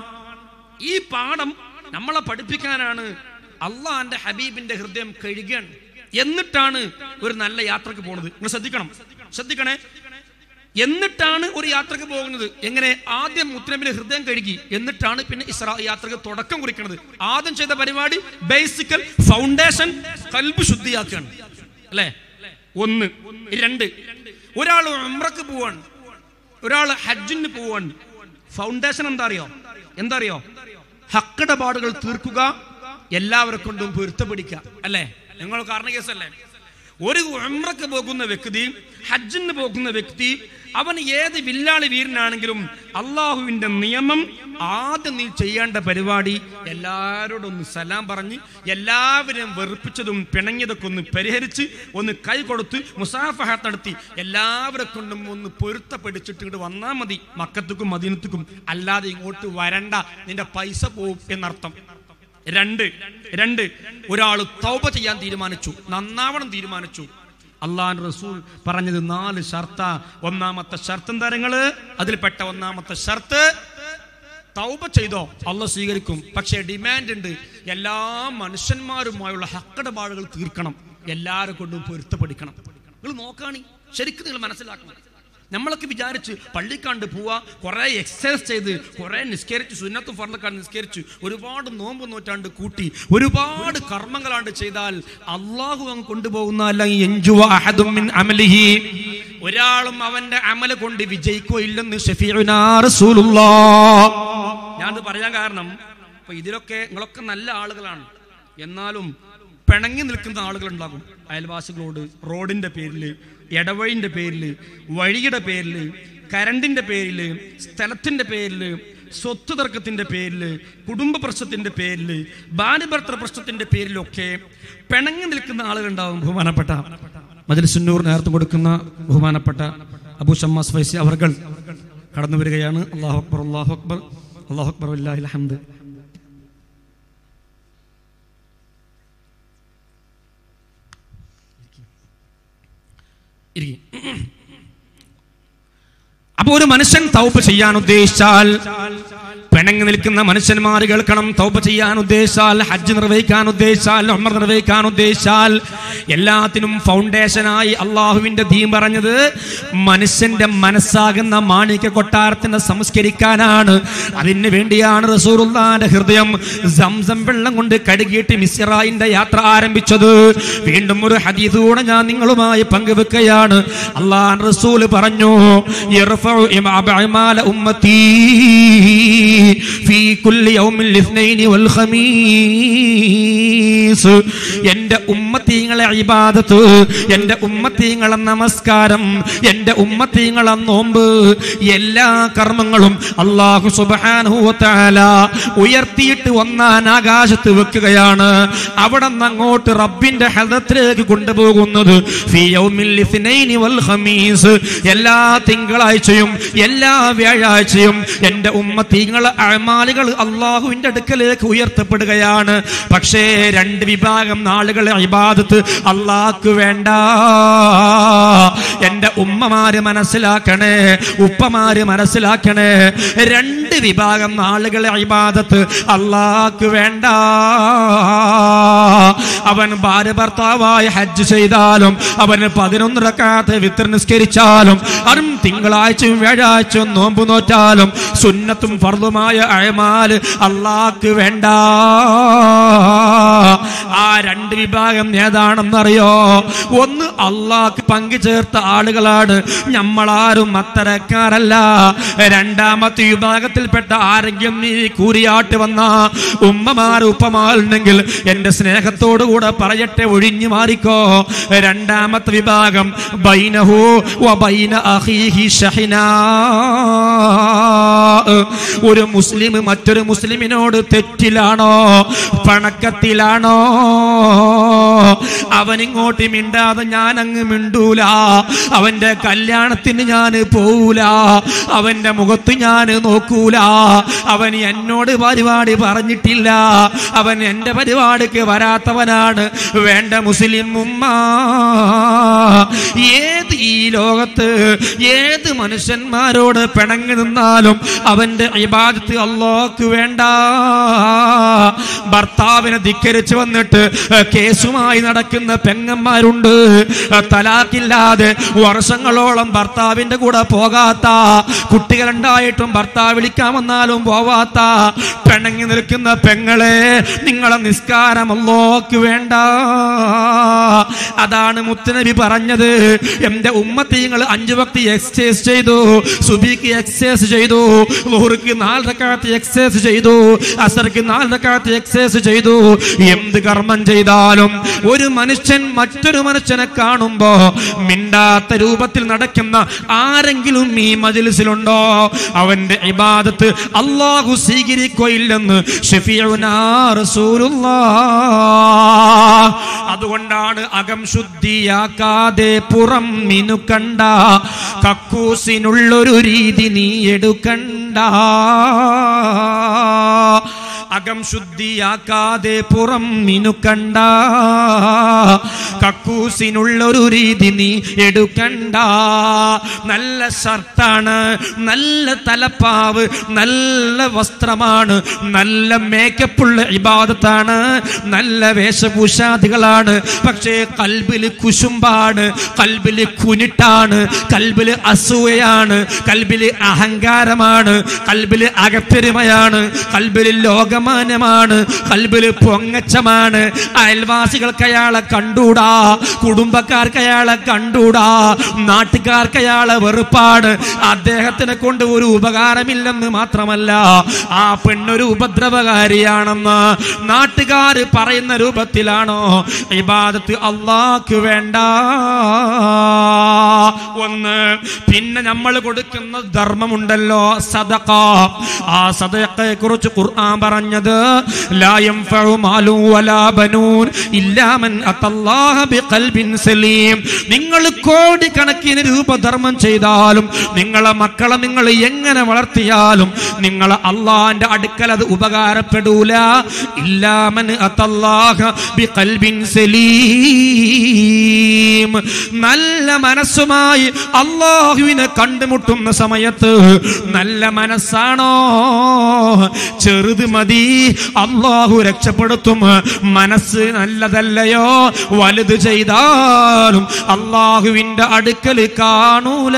ഈ പാഠം നമ്മളെ പഠിപ്പിക്കാനാണ് അള്ളാന്റെ ഹബീബിന്റെ ഹൃദയം കഴുകണം എന്നിട്ടാണ് ഒരു നല്ല യാത്രക്ക് പോണത് നിങ്ങൾ ശ്രദ്ധിക്കണം ശ്രദ്ധിക്കണേ എന്നിട്ടാണ് ഒരു യാത്രക്ക് പോകുന്നത് എങ്ങനെ ആദ്യം മുത്തനബിന്റെ ഹൃദയം കഴുകി എന്നിട്ടാണ് പിന്നെ ഇസ്രാ യാത്രക്ക് തുടക്കം കുറിക്കുന്നത് ആദ്യം ചെയ്ത പരിപാടി ബേസിക്കൽ ഫൗണ്ടേഷൻ കൽബ് ശുദ്ധിയാക്കുകയാണ് അല്ലേ ഒന്ന് രണ്ട് ഒരാൾ ഉംറക്ക് പോവാണ് ഒരാൾ ഹജ്ജിന് പോവാണ് ഫൗണ്ടേഷൻ എന്താ അറിയോ എന്താ അറിയോ ഹക്കടപാടുകൾ തീർക്കുക എല്ലാവരെ കൊണ്ടും പൊരുത്തപ്പിടിക്കുക അല്ലേ നിങ്ങൾ കാരണ കേസല്ലേ ഒരു ഉംറക്ക് പോകുന്ന വ്യക്തി ഹജ്ജിന് പോകുന്ന വ്യക്തി അവൻ ഏത് വില്ലാളി വീരനാണെങ്കിലും അള്ളാഹുവിന്റെ നിയമം ആദ്യം നീ ചെയ്യേണ്ട പരിപാടി എല്ലാവരോടും ഒന്ന് സലാം പറഞ്ഞ് എല്ലാവരെയും വെറുപ്പിച്ചതും പിണങ്ങിയതൊക്കെ ഒന്ന് പരിഹരിച്ച് ഒന്ന് കൈ കൊടുത്ത് മുസാഫഹാത്ത് നടത്തി എല്ലാവരെ കൊണ്ടും ഒന്ന് പൊരുത്തപ്പെടിച്ചിട്ട് ഇങ്ങോട്ട് വന്നാൽ മതി മക്കത്തുക്കും മദീനത്തുക്കും അല്ലാതെ ഇങ്ങോട്ട് വരണ്ട നിന്റെ പൈസ പോവും എന്നർത്ഥം രണ്ട് രണ്ട് ഒരാൾ തൗബ ചെയ്യാൻ തീരുമാനിച്ചു നന്നാവണം തീരുമാനിച്ചു അള്ളാൻ റസൂൽ പറഞ്ഞത് നാല് ഷർത്ത ഒന്നാമത്തെ ഷർത്തും തരങ്ങള് അതിൽപ്പെട്ട ഒന്നാമത്തെ ഷർത്ത് തൗബ ചെയ്തോ അള്ള സ്വീകരിക്കും പക്ഷേ ഡിമാൻഡ് ഉണ്ട് എല്ലാ മനുഷ്യന്മാരുമായുള്ള ഹക്കടപാടുകൾ തീർക്കണം എല്ലാരെ കൊണ്ടും പൊരുത്തപ്പെടിക്കണം നിങ്ങൾ നോക്കാണി ശരിക്കും നിങ്ങൾ മനസ്സിലാക്കണം നമ്മളൊക്കെ വിചാരിച്ച് പള്ളിക്കണ്ട് പോവാ കുറെ എക്സസൈസ് ചെയ്ത് കുറെ നിസ്കരിച്ച് സുന്നത്തും ഫർലക്കാണ്ട് നിസ്കരിച്ച് ഒരുപാട് നോമ്പ് നൂറ്റാണ്ട് കൂട്ടി ഒരുപാട് കർമ്മങ്ങളാണ്ട് ചെയ്താൽ അള്ളാഹു അങ്ങ് കൊണ്ടുപോകുന്ന അല്ലെങ്കിൽ എൻജുവ അഹദും മിൻ അമലിഹി ഒരാളും അവന്റെ അമല് കൊണ്ട് വിജയിക്കുകയില്ലെന്ന് ഷഫീഉനാ റസൂലുള്ളാഹ് ഞാനത് പറയാൻ കാരണം ഇപ്പൊ ഇതിലൊക്കെ നിങ്ങളൊക്കെ നല്ല ആളുകളാണ് എന്നാലും പിണങ്ങി നിൽക്കുന്ന ആളുകൾ ഉണ്ടാകും അയൽവാസികളോട് റോഡിന്റെ പേരിൽ ഇടവഴിന്റെ പേരിൽ വഴിയുടെ പേരിൽ കരണ്ടിന്റെ പേരിൽ സ്ഥലത്തിന്റെ പേരിൽ സ്വത്ത് തർക്കത്തിന്റെ പേരിൽ കുടുംബ പ്രശ്നത്തിന്റെ പേരിൽ ഭാര്യഭർത്തൃ പ്രശ്നത്തിന്റെ പേരിലൊക്കെ പിണങ്ങി നിൽക്കുന്ന ആളുകളുണ്ടാവും ബഹുമാനപ്പെട്ട മജലിസുന്നൂർ നേതൃത്വം കൊടുക്കുന്ന ബഹുമാനപ്പെട്ട അബു ഷമ്മാസ് ഫൈസി അവർകൾ കടന്നു വരികയാണ് അള്ളാഹു അക്ബർ അള്ളാഹു അക്ബർ അള്ളാഹു അക്ബർ അല്ലാഹിൽ ഹംദ് ഇരിക്കും അപ്പൊ ഒരു മനുഷ്യൻ തൗപ ചെയ്യാൻ ഉദ്ദേശിച്ചാൽ പിണങ്ങി നിൽക്കുന്ന മനുഷ്യന്മാർ കേൾക്കണം തൗപ ചെയ്യാൻ ഉദ്ദേശിച്ചാൽ ഹജ്ജ് നിർവഹിക്കാൻ ഉദ്ദേശിച്ചാൽ ഉമർ നിർവഹിക്കാൻ ഉദ്ദേശിച്ചാൽ എല്ലാത്തിനും ഫൗണ്ടേഷനായി അള്ളാഹുവിന്റെ ദീൻ പറഞ്ഞത് മനുഷ്യന്റെ മനസ്സാകുന്ന മാണിക്യ കൊട്ടാരത്തിനെ സംസ്കരിക്കാനാണ് അതിന് വേണ്ടിയാണ് റസൂറുല്ലാന്റെ ഹൃദയം സംസം വെള്ളം കൊണ്ട് കഴുകിയിട്ട് മിസ്റായിന്റെ യാത്ര ആരംഭിച്ചത് വീണ്ടും ഒരു ഹദീസ് കൂടെ ഞാൻ നിങ്ങളുമായി പങ്കുവെക്കുകയാണ് അള്ളാൻ റസൂൽ പറഞ്ഞു يرفع أعمال أمتي في كل يوم الاثنين والخميس എന്റെ ഉമ്മത്തീങ്ങളെ ഇബാദത്ത് എന്റെ ഉമ്മത്തീങ്ങളെ നമസ്കാരം എന്റെ ഉമ്മത്തീങ്ങളെ നോമ്പ് എല്ലാ കർമ്മങ്ങളും അള്ളാഹു സുബാനുഹുല ഉയർത്തിയിട്ട് ഒന്നാൻ ആകാശത്ത് വെക്കുകയാണ് അവിടെ നിന്ന് അങ്ങോട്ട് റബ്ബിന്റെ ഹദത്തിലേക്ക് കൊണ്ടുപോകുന്നത് ഫീ യൗമിൽ ഇത്നൈനി വൽ ഖമീസ് എല്ലാ തിങ്കളാഴ്ചയും എല്ലാ വ്യാഴാഴ്ചയും എന്റെ ഉമ്മത്തീങ്ങളെ അമാലുകൾ അള്ളാഹുവിന്റെ അടുക്കലേക്ക് ഉയർത്തപ്പെടുകയാണ് പക്ഷേ രണ്ട് വിഭാഗം നാളുകളെ ഇബാദത്ത് അള്ളാഹ്ക്ക് വേണ്ട എന്റെ ഉമ്മമാര് മനസ്സിലാക്കണേ ഉപ്പമാര് മനസ്സിലാക്കണേ രണ്ട് വിഭാഗം നാളുകളെ ഇബാദത്ത് അള്ളാഹ്ക്ക് വേണ്ട അവൻ ഭാര്യ ഭർത്താവായി ഹജ്ജ് ചെയ്താലും അവന് പതിനൊന്ന് റക്കാത്ത് വിത്ര നിസ്കരിച്ചാലും അതും തിങ്കളാഴ്ചയും വ്യാഴാഴ്ചയും നോമ്പ് നോറ്റാലും സുന്നത്തും ഫർദുമായ അഴമാല് അള്ളാഹ്ക്ക് വേണ്ട ആ രണ്ട് വിഭാഗം ഏതാണെന്നറിയോ ഒന്ന് അള്ളാഹ്ക്ക് പങ്കു ചേർത്ത ആളുകളാണ് നമ്മളാരും അത്തരക്കാരല്ല രണ്ടാമത്തെ വിഭാഗത്തിൽപ്പെട്ട ആരെങ്കിലും നീ കൂരിയാട്ട് വന്ന ഉമ്മമാർ ഉപ്പമാരുണ്ടെങ്കിൽ എന്റെ സ്നേഹത്തോടു കൂടെ പറയട്ടെ ഒഴിഞ്ഞു മാറിക്കോ രണ്ടാമത്തെ വിഭാഗം ബൈനഹു വ ബൈന അഖീഹി ഷഹിനാ ഒരു മുസ്ലിം മറ്റൊരു മുസ്ലിമിനോട് തെറ്റിലാണോ പണക്കത്തിലാണോ അവനിങ്ങോട്ട് മിണ്ടാതെ ഞാൻ അങ്ങ് മിണ്ടൂല അവന്റെ കല്യാണത്തിന് ഞാൻ പോവൂല അവന്റെ മുഖത്ത് ഞാൻ നോക്കൂല അവൻ എന്നോട് പരിപാടി പറഞ്ഞിട്ടില്ല അവൻ എന്റെ പരിപാടിക്ക് വരാത്തവനാണ് വേണ്ട മുസ്ലിം ഉമ്മ ഏത് ഈ ലോകത്ത് ഏത് മനുഷ്യന്മാരോട് പിണങ്ങി നിന്നാലും അവന്റെ ഇബാദത്ത് അള്ളാഹ്ക്ക് വേണ്ട ഭർത്താവിനെ ധിക്കരിച്ചു വന്നിട്ട് കേസുമായി നടക്കുന്ന പെങ്ങന്മാരുണ്ട് തലാക്കില്ലാതെ വർഷങ്ങളോളം ഭർത്താവിന്റെ കൂടെ പോകാത്ത കുട്ടികളുണ്ടായിട്ടും ഭർത്താവ് വിളിക്കാൻ വന്നാലും പോവാത്ത പിണങ്ങി നിൽക്കുന്ന പെങ്ങളെ നിങ്ങളെ നിസ്കാരം അള്ളാഹ്ക്ക് വേണ്ട അതാണ് മുത്തുനബി പറഞ്ഞത് എന്റെ ഉമ്മത്തി നിങ്ങൾ അഞ്ചു ഭക്തി എക്സസൈസ് ചെയ്തു സുബിക്ക് എക്സസൈസ് ചെയ്തു ലുഹുർക്ക് നാല് റക്കാത്ത് എക്സസൈസ് ചെയ്തു അസർക്ക് നാല് റക്കാത്ത് എക്സസൈസ് ചെയ്തു എന്ത് കർമ്മം ചെയ്താലും ഒരു മനുഷ്യൻ മറ്റൊരു മനുഷ്യനെ കാണുമ്പോ മിണ്ടാത്ത രൂപത്തിൽ നടക്കുന്ന ആരെങ്കിലും ഈ മജിലിസിലുണ്ടോ അവന്റെ ഇബാദത്ത് അള്ളാഹു സ്വീകരിക്കുകയില്ലെന്ന് ഷഫീഉനാ റസൂലുള്ളാഹ് അതുകൊണ്ടാണ് അകം ശുദ്ധിയാക്കാതെ പുറം മിനുക്കണ്ട കക്കൂസിനുള്ളൊരു രീതി നീ എടുക്കണ്ട അകം ശുദ്ധിയാക്കാതെ പുറം മിനുക്കണ്ട കക്കൂസിനുള്ളൊരു രീതി നീ എടുക്കണ്ട നല്ല ഷർട്ടാണ് നല്ല തലപ്പാവ് നല്ല വസ്ത്രമാണ് നല്ല മേക്കപ്പുള്ള ഇബാദത്താണ് നല്ല വേഷഭൂഷാദികളാണ് പക്ഷേ കൽബില് കുശുമ്പാണ് കൽബില് കുനിട്ടാണ് കൽബില് അസൂയയാണ് കൽബില് അഹങ്കാരമാണ് കൽബില് അകപ്പെരുമയാണ് കൽബില് ലോകമാനമാണ് കൽബില് പൊങ്ങച്ചമാണ് അയൽവാസികൾക്ക് അയാളെ കണ്ടൂടാ കുടുംബക്കാർക്ക് അയാളെ കണ്ടൂടാ നാട്ടുകാർക്ക് അയാളെ വെറുപ്പാണ് അദ്ദേഹത്തിനെ കൊണ്ട് ഒരു ഉപകാരമില്ലെന്ന് മാത്രമല്ല ആ പെണ്ണൊരു ഉപദ്രവകാരിയാണെന്ന് നാട്ടുകാർ പറയുന്ന രൂപത്തിലാണോ ഇബാദത്ത് അള്ളാഹ്ക്ക് വേണ്ട ഒന്ന് പിന്നെ നമ്മൾ കൊടുക്കുന്ന ധർമ്മമുണ്ടല്ലോ സദഖ ആ സദഖയെ കുറിച്ച് ഖുർആൻ പറഞ്ഞത് ലാ യൻഫഉ മാലു വലാ ബനൂൻ ഇല്ലാ മൻ അത്തല്ലാഹ ബിഖൽബിൻ സലീം നിങ്ങൾ കോടിക്കണക്കിന് രൂപ ധർമ്മം ചെയ്താലും നിങ്ങളെ മക്കളെ നിങ്ങൾ എങ്ങനെ വളർത്തിയാലും നിങ്ങൾ അള്ളാന്റെ അടുക്കൽ അത് ഉപകാരപ്പെടൂല ഇല്ലാമൻ അത്തല്ലാഹ ബിഖൽബിൻ സലീം നല്ല മനസ്സുമായി അള്ളാഹുവിനെ കണ്ടുമുട്ടുന്ന സമയത്ത് നല്ല മനസ്സാണോ ചെറുത് മതി അള്ളാഹു രക്ഷപ്പെടുത്തും മനസ്സ് നല്ലതല്ലയോ വലുത് ചെയ്താലും അള്ളാഹുവിന്റെ അടുക്കൽ കാണൂല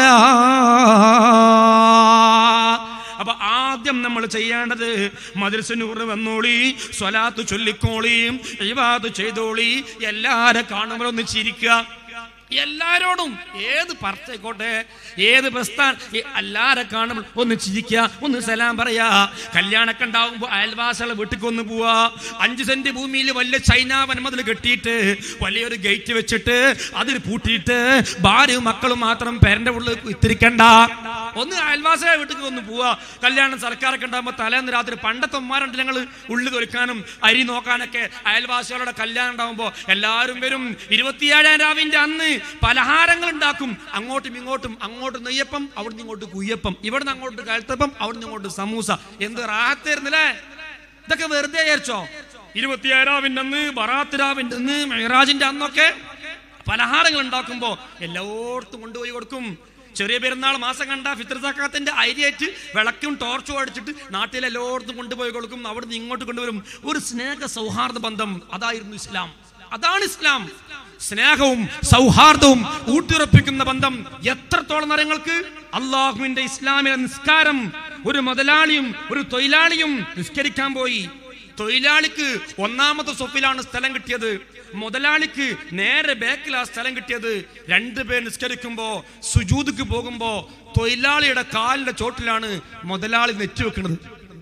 അപ്പൊ ആദ്യം നമ്മൾ ചെയ്യേണ്ടത് മദ്രസനൂറ് വന്നോളി സ്വലാത്ത് ചൊല്ലിക്കോളിയും ഇവാത് ചെയ്തോളി എല്ലാരെ കാണുമ്പോൾ ഒന്ന് ചിരിക്കുക എല്ലാരോടും ഏത് പറത്തേക്കോട്ടെ ഏത് പ്രസ്ഥാനം എല്ലാരെ കാണുമ്പോൾ ഒന്ന് ചിരിക്കുക ഒന്ന് സലാം പറയാ കല്യാണമൊക്കെ ഉണ്ടാവുമ്പോൾ അയൽവാസികളെ വീട്ടിൽ ഒന്ന് പോവാ അഞ്ച് സെന്റ് ഭൂമിയിൽ വലിയ ചൈന വനമതിൽ കെട്ടിയിട്ട് വലിയൊരു ഗേറ്റ് വെച്ചിട്ട് അതിൽ പൂട്ടിയിട്ട് ഭാര്യയും മക്കളും മാത്രം പേരന്റെ ഉള്ളിൽ ഇത്തിരിക്കണ്ട ഒന്ന് അയൽവാസികളെ വീട്ടിൽ ഒന്ന് പോവാ കല്യാണം സർക്കാരൊക്കെ ഉണ്ടാകുമ്പോൾ തലേന്ന് രാത്രി പണ്ടത്തെ ഉമ്മാരുണ്ട് ഞങ്ങൾ ഉള്ളി തൊലിക്കാനും അരി നോക്കാനൊക്കെ അയൽവാസികളുടെ കല്യാണം ഉണ്ടാകുമ്പോൾ എല്ലാവരും വരും ഇരുപത്തിയേഴാം രാവിന്റെ അന്ന് പലഹാരങ്ങൾ ഉണ്ടാക്കും അങ്ങോട്ടും ഇങ്ങോട്ടും അങ്ങോട്ട് നെയ്യപ്പം അവിടുന്ന് ഇങ്ങോട്ട് കുയ്യപ്പം ഇവിടുന്ന് അങ്ങോട്ട് കഴുത്തപ്പം അവിടുന്ന് ഇങ്ങോട്ട് സമൂസ എന്ത് റാഹത്തായിരുന്നില്ലേ ഇതൊക്കെ വെറുതെ വിചാരിച്ചോ ഇരുപത്തിയേഴാവിന്റെ അന്ന് ബറാത്തിരാവിന്റെ അന്ന് മെഹറാജിന്റെ അന്നൊക്കെ പലഹാരങ്ങൾ ഉണ്ടാക്കുമ്പോ എല്ലായിടത്തും കൊണ്ടുപോയി കൊടുക്കും ചെറിയ പെരുന്നാൾ മാസം കണ്ട ഫിത്ര സക്കാത്തിന്റെ അരിയേറ്റ് വിളക്കും ടോർച്ചും അടിച്ചിട്ട് നാട്ടിൽ എല്ലായിടത്തും കൊണ്ടുപോയി കൊടുക്കും അവിടുന്ന് ഇങ്ങോട്ട് കൊണ്ടുവരും ഒരു സ്നേഹ സൗഹാർദ്ദ ബന്ധം അതായിരുന്നു ഇസ്ലാം അതാണ് ഇസ്ലാം സ്നേഹവും സൗഹാർദ്ദവും ഊട്ടിയുറപ്പിക്കുന്ന ബന്ധം എത്രത്തോളം നിറങ്ങൾക്ക് അള്ളാഹുവിന്റെ ഇസ്ലാമിലെ നിസ്കാരം ഒരു മുതലാളിയും ഒരു തൊഴിലാളിയും നിസ്കരിക്കാൻ പോയി തൊഴിലാളിക്ക് ഒന്നാമത്തെ സൊഫിലാണ് സ്ഥലം കിട്ടിയത് മുതലാളിക്ക് നേരെ ബാക്കിൽ ആ സ്ഥലം കിട്ടിയത് രണ്ടുപേർ നിസ്കരിക്കുമ്പോ സുജൂദിക്ക് പോകുമ്പോ തൊഴിലാളിയുടെ കാലിന്റെ ചോട്ടിലാണ് മുതലാളി നെറ്റുവെക്കുന്നത്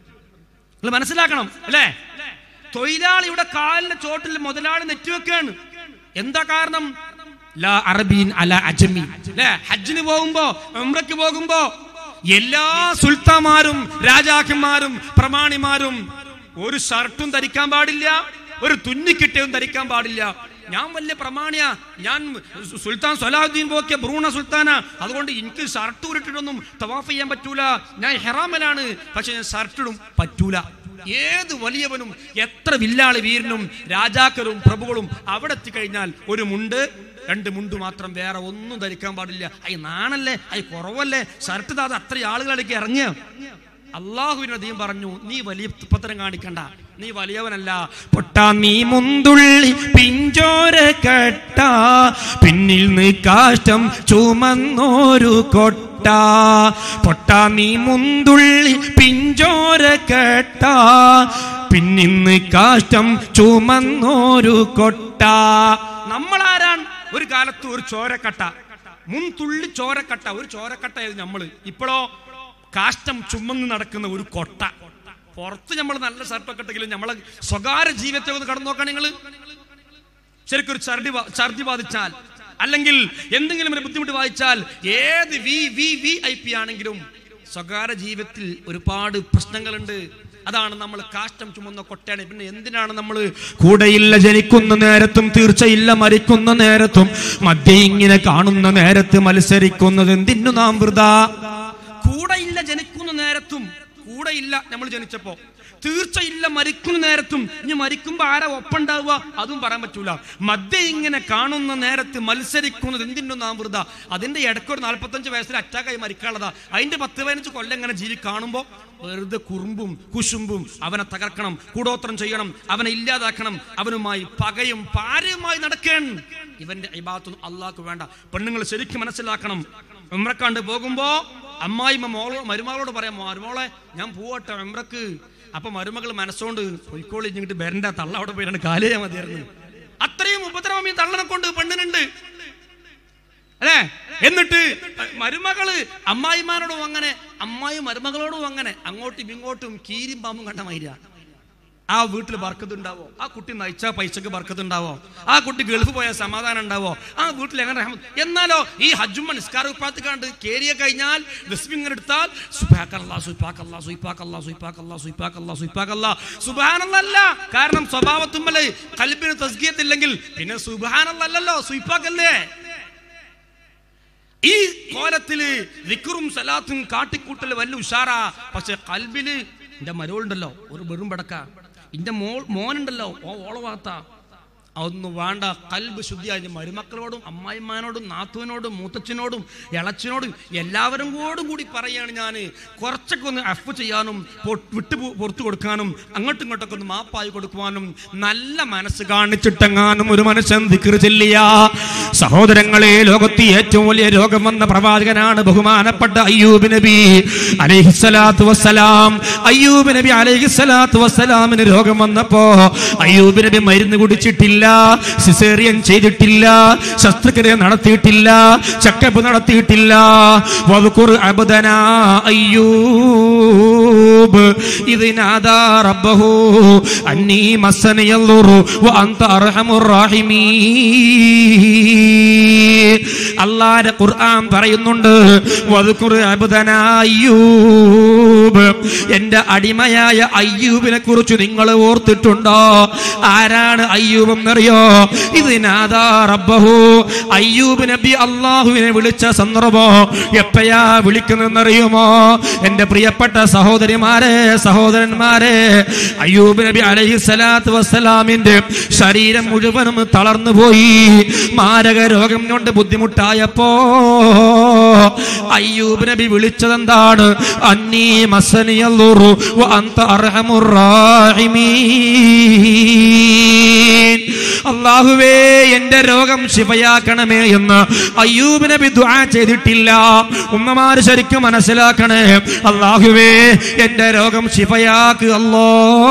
നിങ്ങൾ മനസ്സിലാക്കണം അല്ലേ തൊഴിലാളിയുടെ കാലിന്റെ ചോട്ടിൽ മുതലാളി നെറ്റുവെക്കാണ് എന്താ കാരണം ലാ അറബീൻ അല അജമി അല്ലേ ഹജ്ജിന് പോകുമ്പോ ഉംറയ്ക്ക് പോകുമ്പോ എല്ലാ സുൽത്താന്മാരും രാജാക്കന്മാരും പ്രമാണിമാരും ഒരു ഷർട്ടും ധരിക്കാൻ പാടില്ല ഒരു തുന്നിക്കിട്ടയും ധരിക്കാൻ പാടില്ല ഞാൻ വലിയ പ്രമാണിയാ ഞാൻ സുൽത്താൻ സലാഹുദ്ദീൻ പോക്കിയ ഭ്രൂണ സുൽത്താനാ അതുകൊണ്ട് എനിക്ക് ഷർട്ട് ഉരുട്ടിട്ടൊന്നും തവാഫ് ചെയ്യാൻ പറ്റൂല ഞാൻ ഹെറാമലാണ് പക്ഷെ ഞാൻ ഷർട്ടിടും പറ്റൂല ഏത് വലിയവനും എത്ര വില്ലാളി വീരനും രാജാക്കളും പ്രഭുക്കളും അവിടെ എത്തിക്കഴിഞ്ഞാൽ ഒരു മുണ്ട് രണ്ട് മുണ്ട് മാത്രം വേറെ ഒന്നും ധരിക്കാൻ പാടില്ല അയ് നാണല്ലേ അയ് കുറവല്ലേ ഷർട്ട് താത് അത്ര ആളുകളിലേക്ക് ഇറങ്ങിയ അള്ളാഹുവിന്റെ ദീൻ പറഞ്ഞു നീ വലിയ തുപ്പത്തരം കാണിക്കണ്ട നീ വലിയവനല്ല പൊട്ടാ നീ മുന്തുള്ളി പിഞ്ചോര കെട്ട പിന്നിൽ നീ കാഷ്ടം ചുമന്നോരു കൊട്ട പൊട്ടാ നീ മുന്തുള്ളി പിഞ്ചോര കെട്ട പിന്നിന്ന് കാഷ്ടം ചുമന്നോരു കൊട്ട നമ്മളാരാണ് ഒരു കാലത്ത് ഒരു ചോരക്കട്ട മുൻതുള്ളി ചോരക്കട്ട ഒരു ചോരക്കട്ടയായിരുന്നു നമ്മള് ഇപ്പോഴോ കാഷ്ടം ചുമന്ന് നടക്കുന്ന ഒരു കൊട്ട പുറത്ത് നമ്മൾ നല്ല ഷർട്ടൊക്കെ ഇട്ടെങ്കിലും നമ്മളെ സ്വകാര്യ ജീവിതത്തെ ഒന്ന് കടന്നു നോക്കാം നിങ്ങൾ ശരിക്കും ഒരു ഛർദി ബാ- ഛർദി ബാധിച്ചാൽ അല്ലെങ്കിൽ എന്തെങ്കിലും ഒരു ബുദ്ധിമുട്ട് ബാധിച്ചാൽ ഏത് V V V I P ആണെങ്കിലും സ്വകാര്യ ജീവിതത്തിൽ ഒരുപാട് പ്രശ്നങ്ങളുണ്ട് അതാണ് നമ്മൾ കാഷ്ടം ചുമന്ന കൊട്ടയാണ് പിന്നെ എന്തിനാണ് നമ്മൾ കൂടെയില്ല ജനിക്കുന്ന നേരത്തും തീർച്ചയില്ല മരിക്കുന്ന നേരത്തും മധ്യ ഇങ്ങനെ കാണുന്ന നേരത്ത് മത്സരിക്കുന്നത് എന്തിനു നാം വൃത കൂടെയില്ല ജനിക്കുന്ന നേരത്തും കൂടെയില്ല നമ്മൾ ജനിച്ചപ്പോ തീർച്ചയില്ല മരിക്കുന്ന നേരത്തും ഇനി മരിക്കുമ്പോ ആരാ ഒപ്പുണ്ടാവുക അതും പറയാൻ പറ്റൂല മധ്യ ഇങ്ങനെ കാണുന്ന നേരത്ത് മത്സരിക്കുന്നത് എന്തിനു നാം വൃത അതിന്റെ ഇടയ്ക്ക് ഒരു നാല്പത്തഞ്ച് വയസ്സിൽ അറ്റാക്കായി മരിക്കാനുള്ളതാ അതിന്റെ പത്ത് പതിനഞ്ച് കൊല്ലം ഇങ്ങനെ ജീവി കാണുമ്പോ വെറുതെ കുറുമ്പും കുശുമ്പും അവനെ തകർക്കണം കൂടോത്രം ചെയ്യണം അവനെ ഇല്ലാതാക്കണം അവനുമായി പകയും പാരയുമായി നടക്കാൻ ഇവന്റെ ഇബാത്തൊന്നും അള്ളാഹ്ക്ക് വേണ്ട പെണ്ണുങ്ങൾ ശരിക്കും മനസ്സിലാക്കണം ഉമ്രക്കാണ്ട് പോകുമ്പോ അമ്മായിമ്മ മോളോ മരുമകളോട് പറയാം മരുമോളെ ഞാൻ പോവട്ടെ ഉമ്രക്ക് അപ്പൊ മരുമകൾ മനസ്സോണ്ട് പൊയ്ക്കോളി ഇങ്ങോട്ട് വരണ്ട തള്ള അവിടെ പോയിട്ട് കാലിയാ മതിയായിരുന്നു അത്രയും ഉപദ്രവം ഈ തള്ളനെ കൊണ്ട് പെണ്ണിനുണ്ട് അല്ലേ എന്നിട്ട് മരുമകള് അമ്മായിമാരോടും അങ്ങനെ അമ്മായി മരുമകളോടും അങ്ങനെ അങ്ങോട്ടും ഇങ്ങോട്ടും കീരിയും പാമ്പും കണ്ട മൈര ആ വീട്ടിൽ ബർക്കത്തുണ്ടാവോ ആ കുട്ടി നയിച്ച പൈസക്ക് ബർക്കത്തുണ്ടാവോ ആ കുട്ടി ഗൾഫ് പോയാൽ സമാധാനം ഉണ്ടാവോ ആ വീട്ടിൽ എങ്ങനെ റഹ്മത്ത് എന്നാലോ ഈ ഹജ്ജുമ്മ നിസ്കാര ഉപ്പാത്ത് കണ്ട് കേറിയ കഴിഞ്ഞാൽ ഇങ്ങനെ എടുത്താൽ സുബാക്കല്ലാ സുയിപ്പാക്കല്ലാ സുയിപ്പാക്കല്ലാ സുയിപ്പാക്കല്ലാ സുയിപ്പാക്കല്ലാ സുയിപ്പാക്കല്ലാ സുബാനല്ല കാരണം സ്വഭാവത്തുമ്മല് കൽബിന് തസ്കിയത്തില്ലെങ്കിൽ പിന്നെ സുബാനല്ലല്ലോ സുയിപ്പാക്കല്ലേ ഈ കോലത്തില് വിക്രും സലാത്തും കാട്ടിക്കൂട്ടല് വല്ല ഉഷാറാ പക്ഷെ കൽബില് എന്റെ മരോളുണ്ടല്ലോ ഒരു വെറും പടക്ക എന്റെ മോൾ മോനുണ്ടല്ലോ ഓ ഓളവാത്ത അതൊന്നും വേണ്ട കൽബ് ശുദ്ധിയായി മരുമക്കളോടും അമ്മായിമാനോടും നാത്തുവിനോടും മൂത്തച്ഛനോടും ഇളച്ചനോടും എല്ലാവരും കൂടും കൂടി പറയാണ് ഞാൻ കുറച്ചൊക്കെ ഒന്ന് അഫ് ചെയ്യാനും പൊ- വിട്ടു പോ- പുറത്തു കൊടുക്കാനും അങ്ങോട്ടും ഇങ്ങോട്ടൊക്കെ ഒന്ന് മാപ്പായി കൊടുക്കുവാനും നല്ല മനസ്സ് കാണിച്ചിട്ടെങ്ങാനും ഒരു മനുഷ്യൻ ദിക്റ് ചെല്ലിയ സഹോദരങ്ങളെ ലോകത്ത് ഏറ്റവും വലിയ രോഗം വന്ന പ്രവാചകനാണ് ബഹുമാനപ്പെട്ട അയ്യൂബ് നബി അലൈഹിസ്സലാത്തു വസ്സലാം അയ്യൂബ് നബി അലൈഹിസ്സലാത്തു വസ്സലാമിന് രോഗം വന്നപ്പോ അയ്യൂബ് നബി മരുന്ന് കുടിച്ചിട്ടില്ല സിസേറിയൻ ചെയ്തിട്ടില്ല ശസ്ത്രക്രിയ നടത്തിയിട്ടില്ല ചെക്കപ്പ് നടത്തിയിട്ടില്ല വദ്കുർ അബ്ദനാ അയ്യൂബ് ഇത് നാദാ റബ്ബഹു അന്നീ മസ്സനിയല്ലുറു വഅന്ത അർഹമുർ റാഹിമീൻ അള്ളാന്റെ ഖുർആൻ പറയുന്നുണ്ട് വദ്കുർ അബ്ദനാ അയ്യൂബ് എന്റെ അടിമയായ അയ്യൂബിനെ കുറിച്ച് നിങ്ങൾ ഓർത്തിട്ടുണ്ടോ ആരാണ് അയ്യൂബ് എന്നറിയോ ഇത് നാദാ റബ്ബഹു അയ്യൂബ് നബി അള്ളാഹുവിനെ വിളിച്ച സന്ദർഭം എപ്പോഴാ വിളിക്കുന്നറിയുമോ എന്റെ പ്രിയപ്പെട്ട സഹോദരിമാരെ സഹോദരന്മാരെ അയ്യൂബ് നബി അലൈഹി സ്വലാത്തു വസ്സലാമിന്റെ ശരീരം മുഴുവനും തളർന്നു പോയി മാരക രോഗം കൊണ്ട് ബുദ്ധിമുട്ടായപ്പോ അയ്യൂബ് നബി വിളിച്ചതെന്താണ് അന്നീ മസനിയല്ലുറു വ അന്ത അർഹമുർ റാഹിമീൻ അള്ളാഹുവേ എന്റെ രോഗം ശിവയാക്കണമേ എന്ന് അയ്യൂബ് നബി ദുആ ചെയ്തിട്ടില്ല ഉമ്മമാര് ശരിക്കും മനസ്സിലാക്കണേ അള്ളാഹുവേ എന്റെ രോഗം ശിഫയാക്ക് അല്ലോ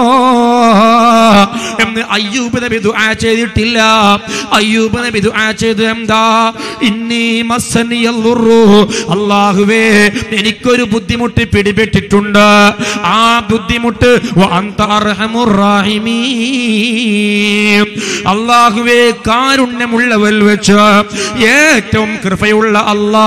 എന്ന് അയ്യൂബ് നബി ദുആ ചെയ്തിട്ടില്ല അയ്യൂബ് നബി ദുആ ചെയ്തു എന്താ ഇന്നി മസ്സനിയല്ലുറു അള്ളാഹുവേ എനിക്കൊരു ബുദ്ധിമുട്ട് പിടിപെട്ടിട്ടുണ്ട് ആ ബുദ്ധിമുട്ട് വ അന്ത അർഹമുർ റാഹിമീൻ അള്ളാഹുവേ കാരുണ്യമുള്ളവൽ വെച്ച് ഏറ്റവും കൃപയുള്ള അല്ലാ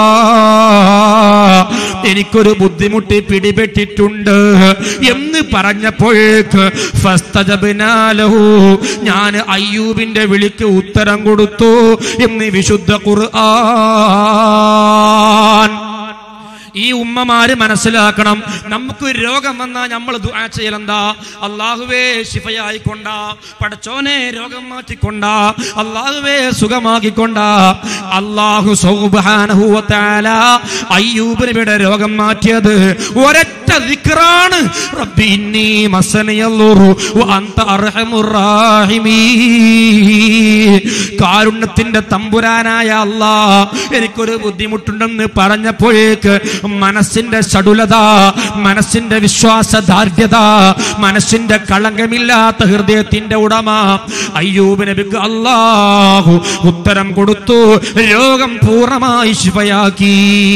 എനിക്കൊരു ബുദ്ധിമുട്ട് പിടിപെട്ടിട്ടുണ്ട് എന്ന് പറഞ്ഞപ്പോഴേക്ക് ഫസ്തജബ്നാലഹു ഞാൻ അയ്യൂബിന്റെ വിളിക്ക് ഉത്തരം കൊടുത്തു എന്ന് വിശുദ്ധ ഖുർആൻ ഈ ഉമ്മമാര് മനസ്സിലാക്കണം നമുക്ക് രോഗം വന്നാൽ നമ്മൾ ദുആ ചെയ്യലെന്താ അള്ളാഹുവേ ശിഫയായിക്കൊണ്ട പടച്ചോനെ രോഗം മാറ്റിക്കൊണ്ട അള്ളാഹുവേ സുഖമാക്കിക്കൊണ്ട അള്ളാഹു സുബ്ഹാനഹു വ തആല അയ്യൂബ് നബിയുടെ രോഗം മാറ്റിയത് ഒരൊറ്റ ദിക്റാണ് റബ്ബി ഇന്നി മസനിയല്ലുറു വ അൻത അർഹമുർ റാഹിമീൻ കാരുണ്യത്തിന്റെ തമ്പുരാനായ അല്ലാ എനിക്കൊരു ബുദ്ധിമുട്ടുണ്ടെന്ന് പറഞ്ഞപ്പോഴേക്ക് മനസ്സിന്റെ ചടുലത മനസ്സിന്റെ വിശ്വാസദാർഢ്യത മനസ്സിന്റെ കളങ്കമില്ലാത്ത ഹൃദയത്തിന്റെ ഉടമ അയ്യൂബ് നബിക്ക് അല്ലാഹു ഉത്തരം കൊടുത്തു രോഗം പൂർണ്ണമായി ശിവയാക്കി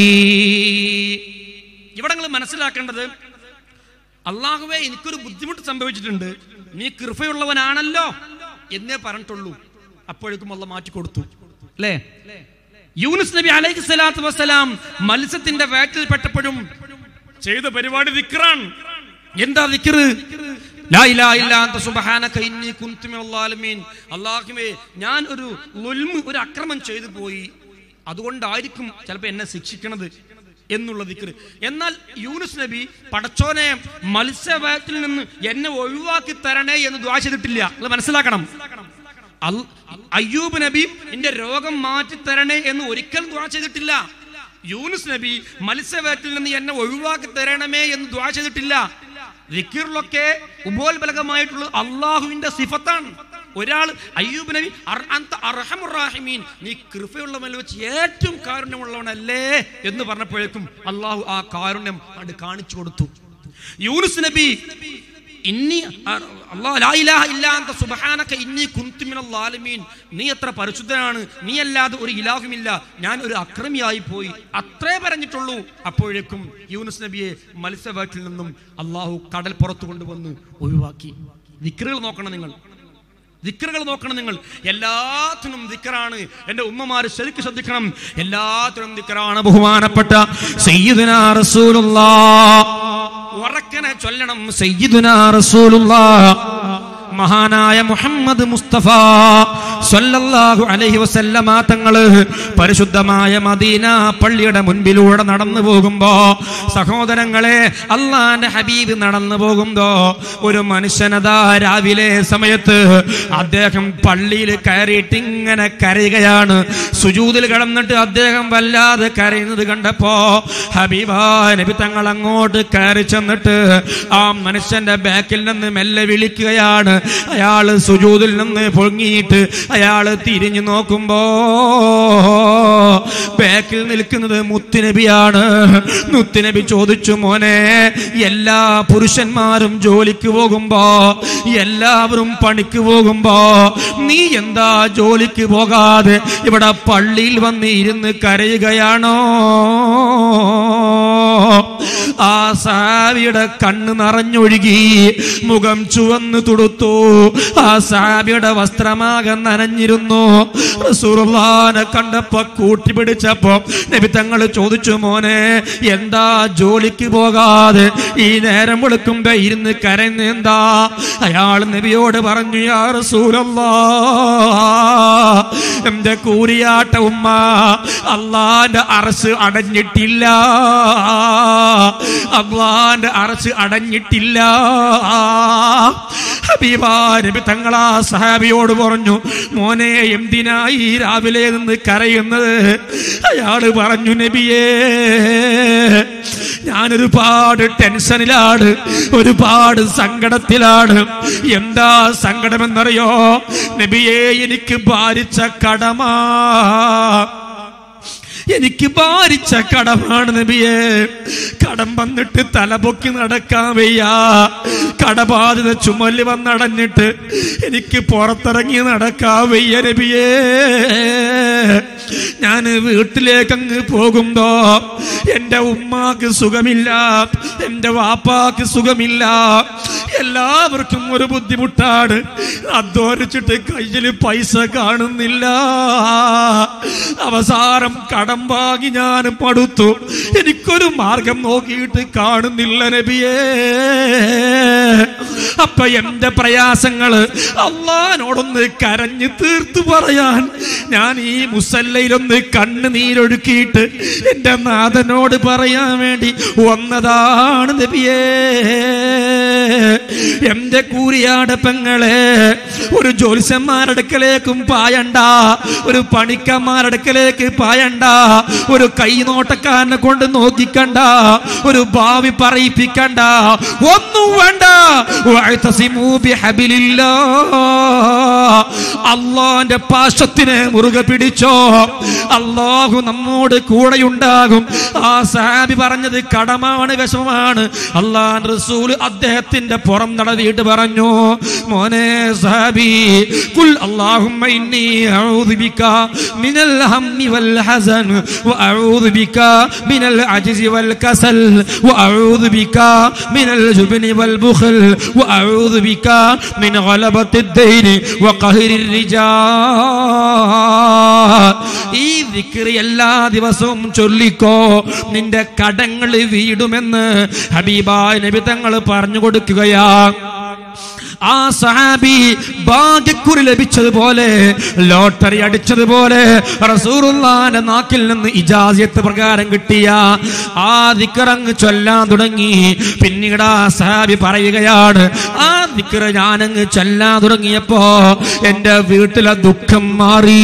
ഇവിടെ നിങ്ങൾ മനസ്സിലാക്കേണ്ടത് അള്ളാഹുവേ എനിക്കൊരു ബുദ്ധിമുട്ട് സംഭവിച്ചിട്ടുണ്ട് നീ കൃപയുള്ളവനാണല്ലോ എന്നേ പറഞ്ഞിട്ടുള്ളൂ അപ്പോഴേക്കും അള്ള മാറ്റിക്കൊടുത്തു അല്ലേ യൂനുസ് നബി അലൈഹി സ്വലാത്തു വസ്സലാം മത്സ്യത്തിന്റെ വയറ്റിൽ പെട്ടപ്പോഴും ചെയ്ത പരിപാടി ദിക്റാൻ എന്താ ദിക്റ് ലാ ഇലാഹ ഇല്ലാ അൻത സുബ്ഹാനക ഇന്നി കുൻതു മിനൽ ളാലിമീൻ അല്ലാഹുവേ ഞാൻ ഒരു ലുൽമ് ഒരു അക്രമം ചെയ്തു പോയി അതുകൊണ്ടായിരിക്കും ചിലപ്പോൾ എന്നെ ശിക്ഷിക്കണത് എന്നുള്ള ദിക്റ് എന്നാൽ യൂനുസ് നബി പടച്ചോനെ മത്സ്യവയത്തിൽ നിന്ന് എന്നെ ഒഴിവാക്കി തരണേ എന്ന് ദ്വാ ചെയ്തിട്ടില്ല അത് മനസ്സിലാക്കണം അൽ- അയ്യൂബ് നബി എന്റെ രോഗം മാറ്റി തരണേ എന്ന് ഒരിക്കലും ദ്വാ ചെയ്തിട്ടില്ല യൂനുസ് നബി മത്സ്യവയത്തിൽ നിന്ന് എന്നെ ഒഴിവാക്കി തരണമേ എന്ന് ദ്വാ ചെയ്തിട്ടില്ല ദിക്കറിലൊക്കെ ഉപോത്ബലകമായിട്ടുള്ള അള്ളാഹുവിന്റെ സിഫത്താണ് ഒരാൾ അയ്യൂബ് നബി അർ- അന്ത അർഹമുർ റാഹിമീൻ നീ കൃപയുള്ളവനിൽ വെച്ച് ഏറ്റവും കാരുണ്യമുള്ളവനല്ലേ എന്ന് പറഞ്ഞപ്പോഴേക്കും അള്ളാഹു ആ കാരുണ്യം അത് കാണിച്ചു കൊടുത്തു യൂനുസ് നബി ഇന്നി അല്ലാഹ് ലാ ഇലാഹ ഇല്ലാ അൻത സുബ്ഹാനക ഇന്നി കുൻതു മിനൽ ളാലിമീൻ നീ എത്ര പരിശുദ്ധനാണ് നീ അല്ലാതെ ഒരു ഇലാഹുമില്ല ഞാൻ ഒരു അക്രമിയായി പോയി അത്രേ പറഞ്ഞിട്ടുള്ളൂ അപ്പോഴേക്കും യൂനുസ് നബിയെ മത്സ്യവയറ്റിൽ നിന്നും അള്ളാഹു കടൽ പുറത്തു കൊണ്ടുവന്ന് ഒഴിവാക്കി ദിക്റുകൾ നോക്കണം നിങ്ങൾ ദിക്കറുകൾ നോക്കണം നിങ്ങൾ എല്ലാത്തിനും ദിക്കറാണ് എന്റെ ഉമ്മമാര് ശരിക്കും ശ്രദ്ധിക്കണം എല്ലാത്തിനും ദിക്കറാണ് ബഹുമാനപ്പെട്ട സയ്യിദുനാ റസൂലുള്ളാ ഉറക്കനെ ചൊല്ലണം സയ്യിദുനാ റസൂലുള്ളാ മഹാനായ മുഹമ്മദ് മുസ്തഫ സല്ലല്ലാഹു അലൈഹി വസല്ലമ തങ്ങള് പരിശുദ്ധമായ മദീന പള്ളിയുടെ മുൻപിലൂടെ നടന്നു പോകുമ്പോ സഹോദരങ്ങളെ അള്ളാന്റെ ഹബീബ് നടന്നു പോകുമ്പോ ഒരു മനുഷ്യനതാ രാവിലെ സമയത്ത് അദ്ദേഹം പള്ളിയിൽ കയറിയിട്ട് ഇങ്ങനെ കരയുകയാണ് സുജൂതിൽ കിടന്നിട്ട് അദ്ദേഹം വല്ലാതെ കരയുന്നത് കണ്ടപ്പോ ഹബീബാ നബി തങ്ങൾ അങ്ങോട്ട് കയറി ചെന്നിട്ട് ആ മനുഷ്യന്റെ ബാക്കിൽ നിന്ന് മെല്ലെ വിളിക്കുകയാണ് അയാള് സുജൂതിൽ നിന്ന് പൊങ്ങിയിട്ട് അയാള് തിരിഞ്ഞു നോക്കുമ്പോ ബാക്കിൽ നിൽക്കുന്നത് മുത്തുനബിയാണ് മുത്തുനബി ചോദിച്ചു മോനെ എല്ലാ പുരുഷന്മാരും ജോലിക്ക് പോകുമ്പോ എല്ലാവരും പണിക്ക് പോകുമ്പോ നീ എന്താ ജോലിക്ക് പോകാതെ ഇവിടെ പള്ളിയിൽ വന്ന് ഇരുന്ന് കരയുകയാണോ ആ സാവിയുടെ കണ്ണ് നിറഞ്ഞൊഴുകി മുഖം ചുവന്ന് തുടുത്തു ആ സാബിയുടെ വസ്ത്രമാകെ നനഞ്ഞിരുന്നു റസൂലുള്ളാനെ കണ്ടപ്പോ കൂട്ടിപ്പിടിച്ചപ്പോ നബി തങ്ങൾ ചോദിച്ചു മോനെ എന്താ ജോലിക്ക് പോകാതെ ഈ നേരം വെളുക്കുമ്പോ ഇരുന്ന് കരയുന്ന എന്താ അയാൾ നബിയോട് പറഞ്ഞു യാ റസൂലല്ലാ എന്റെ കൂരിയാട്ട ഉമ്മ അള്ളാന്റെ അറസ് അടഞ്ഞിട്ടില്ല അള്ളാന്റെ അറസ് അടഞ്ഞിട്ടില്ല ഹബീബാ നബി തങ്ങളാ സഹാബിയോട് പറഞ്ഞു മോനെ എന്തിനായി രാവിലെ നിന്ന് കരയുന്നത് അയാള് പറഞ്ഞു നബിയേ ഞാനൊരുപാട് ടെൻഷനിലാണ് ഒരുപാട് സങ്കടത്തിലാണ് എന്താ സങ്കടമെന്നറിയോ നബിയെ എനിക്ക് ഭാരിച്ച കടമാ എനിക്ക് ഭാരിച്ച കടമാണ് നബിയെ കടം വന്നിട്ട് തലപൊക്കി നടക്കാൻ വയ്യ കടബാധിത ചുമല് വന്നടഞ്ഞിട്ട് എനിക്ക് പുറത്തിറങ്ങി നടക്കാൻ വയ്യ നബിയേ ഞാൻ വീട്ടിലേക്ക് അങ്ങ് പോകുമ്പോ എന്റെ ഉമ്മാക്ക് സുഖമില്ല എന്റെ വാപ്പാക്ക് സുഖമില്ല എല്ലാവർക്കും ഒരു ബുദ്ധിമുട്ടാണ് അധ്വാനിച്ചിട്ട് കയ്യിൽ പൈസ കാണുന്നില്ല അവസാനം കടം വാങ്ങി ഞാൻ പടുത്തു എനിക്കൊരു മാർഗം നോക്കിയിട്ട് കാണുന്നില്ല നബിയേ അപ്പൊ എന്റെ പ്രയാസങ്ങള് അള്ളഹാനോടൊന്ന് കരഞ്ഞു തീർത്തു പറയാൻ ഞാൻ ഈ മുസല്ലയിലൊന്ന് കണ്ണുനീരൊഴുക്കിയിട്ട് എന്റെ നാഥനോട് പറയാൻ വേണ്ടി വന്നതാണ് നബിയേ എന്റെ കൂരിയാട് പെങ്ങളെ ഒരു ജ്യോത്സ്യന്മാരടുക്കലേക്കും പായണ്ട ഒരു പണിക്കന്മാരടുക്കലേക്ക് പായണ്ട ഒരു കൈനോട്ടക്കാരനെ കൊണ്ട് നോക്കിക്കണ്ട ഒരു ഭാവി പറയിപ്പിക്കണ്ട ഒന്നും വേണ്ട വഅ്തസിമൂ ബിഹബിലില്ലാ. അള്ളാന്റെ പാശത്തിനെ മുറുകെ പിടിച്ചോ അള്ളാഹു നമ്മോട് കൂടെയുണ്ടാകും ആ സാബി പറഞ്ഞത് കടമാണ് വിഷമമാണ് അള്ളാൻ റസൂൽ അദ്ദേഹത്തിന്റെ പുറം നടത്തിയിട്ട് പറഞ്ഞു മോനെ സാബി കുൽ അല്ലാഹുമ്മ ഇന്നി അഊദു ബിക മിനൽ ഹമ്മി വൽ ഹസൻ വഅഊദു ബിക മിനൽ അജ്സി വൽ കസൽ വഅഊദു ബിക മിനൽ ജുബ്നി വൽ ബുഖൽ വഅഊദു ബിക മിൻ ഗലബത്തി الدين وقهر الرجال ഈ ദിക്ർ എല്ലാ ദിവസവും ചൊല്ലിക്കോ നിന്റെ കടങ്ങൾ വീടുമെന്ന് ഹബീബായ നബി തങ്ങൾ പറഞ്ഞു കൊടുക്കുകയാ ആ സഹാബി ഭാഗ്യക്കുറി ലഭിച്ചതുപോലെ ലോട്ടറി അടിച്ചതുപോലെ റസൂറുള്ളാന്റെ നാക്കിൽ നിന്ന് ഇജാസിയത്ത് പ്രകാരം കിട്ടിയ ആ ദിക്കറങ്ങ് ചൊല്ലാൻ തുടങ്ങി പിന്നീട് ആ സഹാബി പറയുകയാണ് ആ ദിക്കറ ഞാനങ്ങ് ചൊല്ലാൻ തുടങ്ങിയപ്പോ എന്റെ വീട്ടിലെ ദുഃഖം മാറി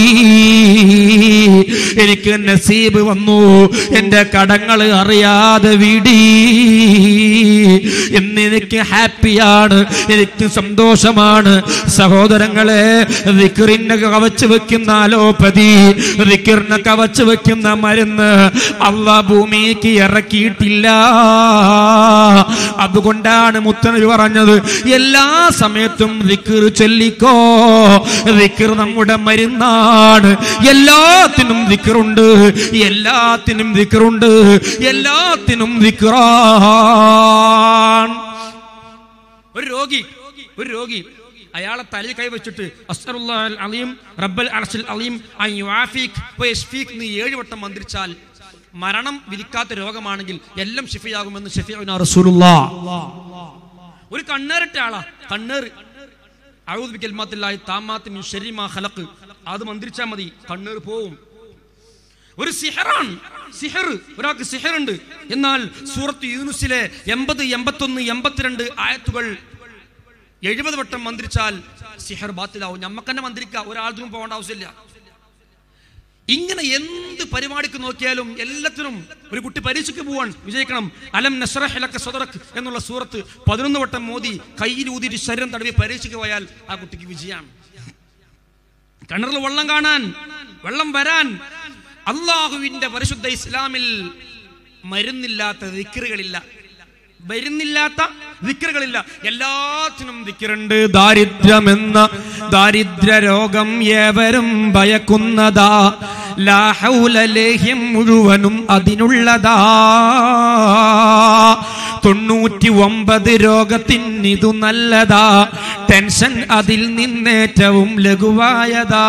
എനിക്ക് നസീബ് വന്നു എന്റെ കടങ്ങൾ അറിയാതെ വീടി ഇന്ന് എനിക്ക് ഹാപ്പിയാണ് എനിക്ക് സന്തോഷമാണ് സഹോദരങ്ങളെ വിക്രിനെ കവച്ച് വെക്കുന്ന അലോപതി വിക്രിനെ കവച്ച് വെക്കുന്ന മരുന്ന് അള്ള ഭൂമിക്ക് ഇറക്കിയിട്ടില്ല അതുകൊണ്ടാണ് മുത്തനബി പറഞ്ഞത് എല്ലാ സമയത്തും വിക്ർ ചൊല്ലിക്കോ വിക്ർ നമ്മുടെ മരുന്നാണ് എല്ലാത്തിനും വിക്റുണ്ട് എല്ലാത്തിനും വിക്റുണ്ട് എല്ലാത്തിനും വിക്റാണ് ഒരു രോഗി ഒരു രോഗി അയാളെ തലയിൽ കൈവച്ചിട്ട് അസ്സറുല്ലാഹൽ അലീം റബ്ബൽ അർശിൽ അലീം അൻ യുആഫീക് വയശ്ഫീക് എന്ന് ഏഴ് വട്ടം മന്ത്രിച്ചാൽ മരണം വിധിക്കാത്ത രോഗമാണെങ്കിൽ എല്ലാം ഷിഫയാകുമെന്ന് ഷഫീഉന റസൂലുള്ളാഹ് ഒരു കണ്ണേറിട്ട ആളാ കണ്ണേറ് അഊദു ബികൽമാത്തില്ലാഹി താമാത്തി മിൻ ശർരി മാ ഖലഖ് അത് മന്ത്രിച്ചാൽ മതി കണ്ണേറ് പോവും ഒരു സിഹറാണ് സിഹർ ഒരാൾക്ക് സിഹറുണ്ട് എന്നാൽ സൂറത്ത് യൂനുസിലെ എൺപത് എൺപത്തൊന്ന് എൺപത്തിരണ്ട് ആയത്തുകൾ എഴുപത് വട്ടം മന്ത്രിച്ചാൽ സിഹർ ബാത്തിലാവും ഞമ്മക്ക് തന്നെ മന്ത്രിക്കാം ഒരാൾക്കും പോകേണ്ട ആവശ്യമില്ല ഇങ്ങനെ എന്ത് പരിപാടിക്ക് നോക്കിയാലും എല്ലാത്തിനും ഒരു കുട്ടി പരീക്ഷയ്ക്ക് പോവാൻ വിജയിക്കണം അലം നസ്രഹലക്ക സദറക് എന്നുള്ള സൂറത്ത് പതിനൊന്ന് വട്ടം മോദി കയ്യിൽ ഊതിരി ശരീരം തടവി പരീക്ഷയ്ക്ക് പോയാൽ ആ കുട്ടിക്ക് വിജയമാണ് കിണറിൽ വെള്ളം കാണാൻ വെള്ളം വരാൻ അള്ളാഹുവിന്റെ പരിശുദ്ധ ഇസ്ലാമിൽ മരുന്നില്ലാത്ത ദിക്കറുകളില്ല വരുന്നില്ലാത്ത വിക്രുകളില്ല എല്ലാത്തിനും വിക്രുണ്ട് ദാരിദ്ര്യമെന്ന ദാരിദ്ര്യ രോഗം ഏവരും ഭയക്കുന്നതാ ലാഹൗല ലേഹ്യം മുഴുവനും അതിനുള്ളതാ തൊണ്ണൂറ്റി ഒമ്പത് രോഗത്തിനിതു നല്ലതാ ടെൻഷൻ അതിൽ നിന്നേറ്റവും ലഘുവായതാ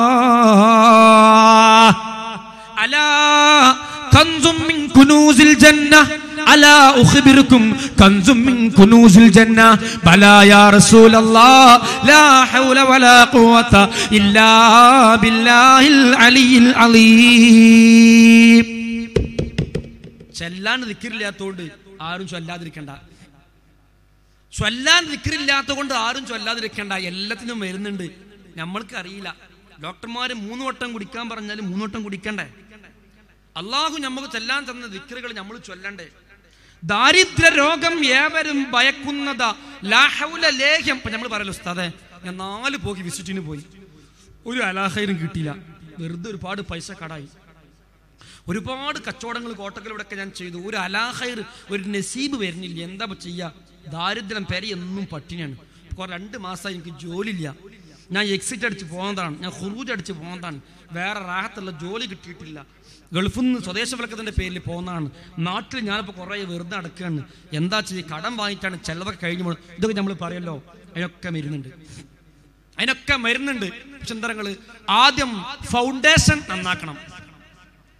അലാ കൻസും മിൻ കുനൂസിൽ ജന്ന അലാ ഉഖ്ബിറുക്കും കൻസും മിൻ കുനൂസിൽ ജന്ന ബലാ യാ റസൂലല്ലാഹ് ലാ ഹൗല വലാ ഖുവത ഇല്ലാ ബില്ലാഹിൽ അലിയിൽ അലീം ചെല്ലാൻ ദിക്റില്ലാത്തതുകൊണ്ട് ആരും ചൊല്ലാതിരിക്കണ്ട ചൊല്ലാൻ ദിക്റില്ലാത്തത് കൊണ്ട് ആരും ചൊല്ലാതിരിക്കണ്ട എല്ലാത്തിനും വരുന്നുണ്ട് നമ്മൾക്ക് അറിയില്ല ഡോക്ടർമാര് മൂന്ന് വട്ടം കുടിക്കാൻ പറഞ്ഞാൽ മൂന്ന് വട്ടം കുടിക്കണ്ടേ അള്ളാഹു നമുക്ക് ചെല്ലാൻ തന്ന ദിക്റുകൾ നമ്മൾ ചൊല്ലണ്ടേ ദാരിദ്ര്യ രോഗം ഏവരും ഭയക്കുന്നതാ ലാഹൗല ലേഹ്യം ഇപ്പൊ നമ്മൾ പറയല്ലോ ഉസ്താദെ ഞാൻ നാല് പോക്കി വിസിറ്റിന് പോയി ഒരു അലാഹൈരും കിട്ടിയില്ല വെറുതെ ഒരുപാട് പൈസ കടായി ഒരുപാട് കച്ചവടങ്ങൾ കോട്ടകളിലൂടെയൊക്കെ ഞാൻ ചെയ്തു ഒരു അലാഹൈർ ഒരു നസീബ് വരുന്നില്ല എന്താ ഇപ്പൊ ചെയ്യാ ദാരിദ്ര്യം പെര എന്നും പട്ടിണിയാണ് കുറെ രണ്ട് മാസമായി എനിക്ക് ജോലിയില്ല ഞാൻ എക്സിറ്റ് അടിച്ച് പോകുന്നതാണ് ഞാൻ ഹുറൂജ് അടിച്ച് പോകുന്നതാണ് വേറെ റാഹത്തുള്ള ജോലി കിട്ടിയിട്ടില്ല ഗൾഫിൽ നിന്ന് സ്വദേശവൽക്കത്തിൻ്റെ പേരിൽ പോകുന്നതാണ് നാട്ടിൽ ഞാനിപ്പോൾ കുറേ വെറുതെ നടക്കുകയാണ് എന്താ ചെയ്യുക കടം വാങ്ങിയിട്ടാണ് ചിലതൊക്കെ കഴിഞ്ഞു പോകുന്നത് ഇതൊക്കെ നമ്മൾ പറയല്ലോ അതിനൊക്കെ വരുന്നുണ്ട് അതിനൊക്കെ മരുന്നുണ്ട് പക്ഷെ എന്താ നിങ്ങള് ആദ്യം ഫൗണ്ടേഷൻ നന്നാക്കണം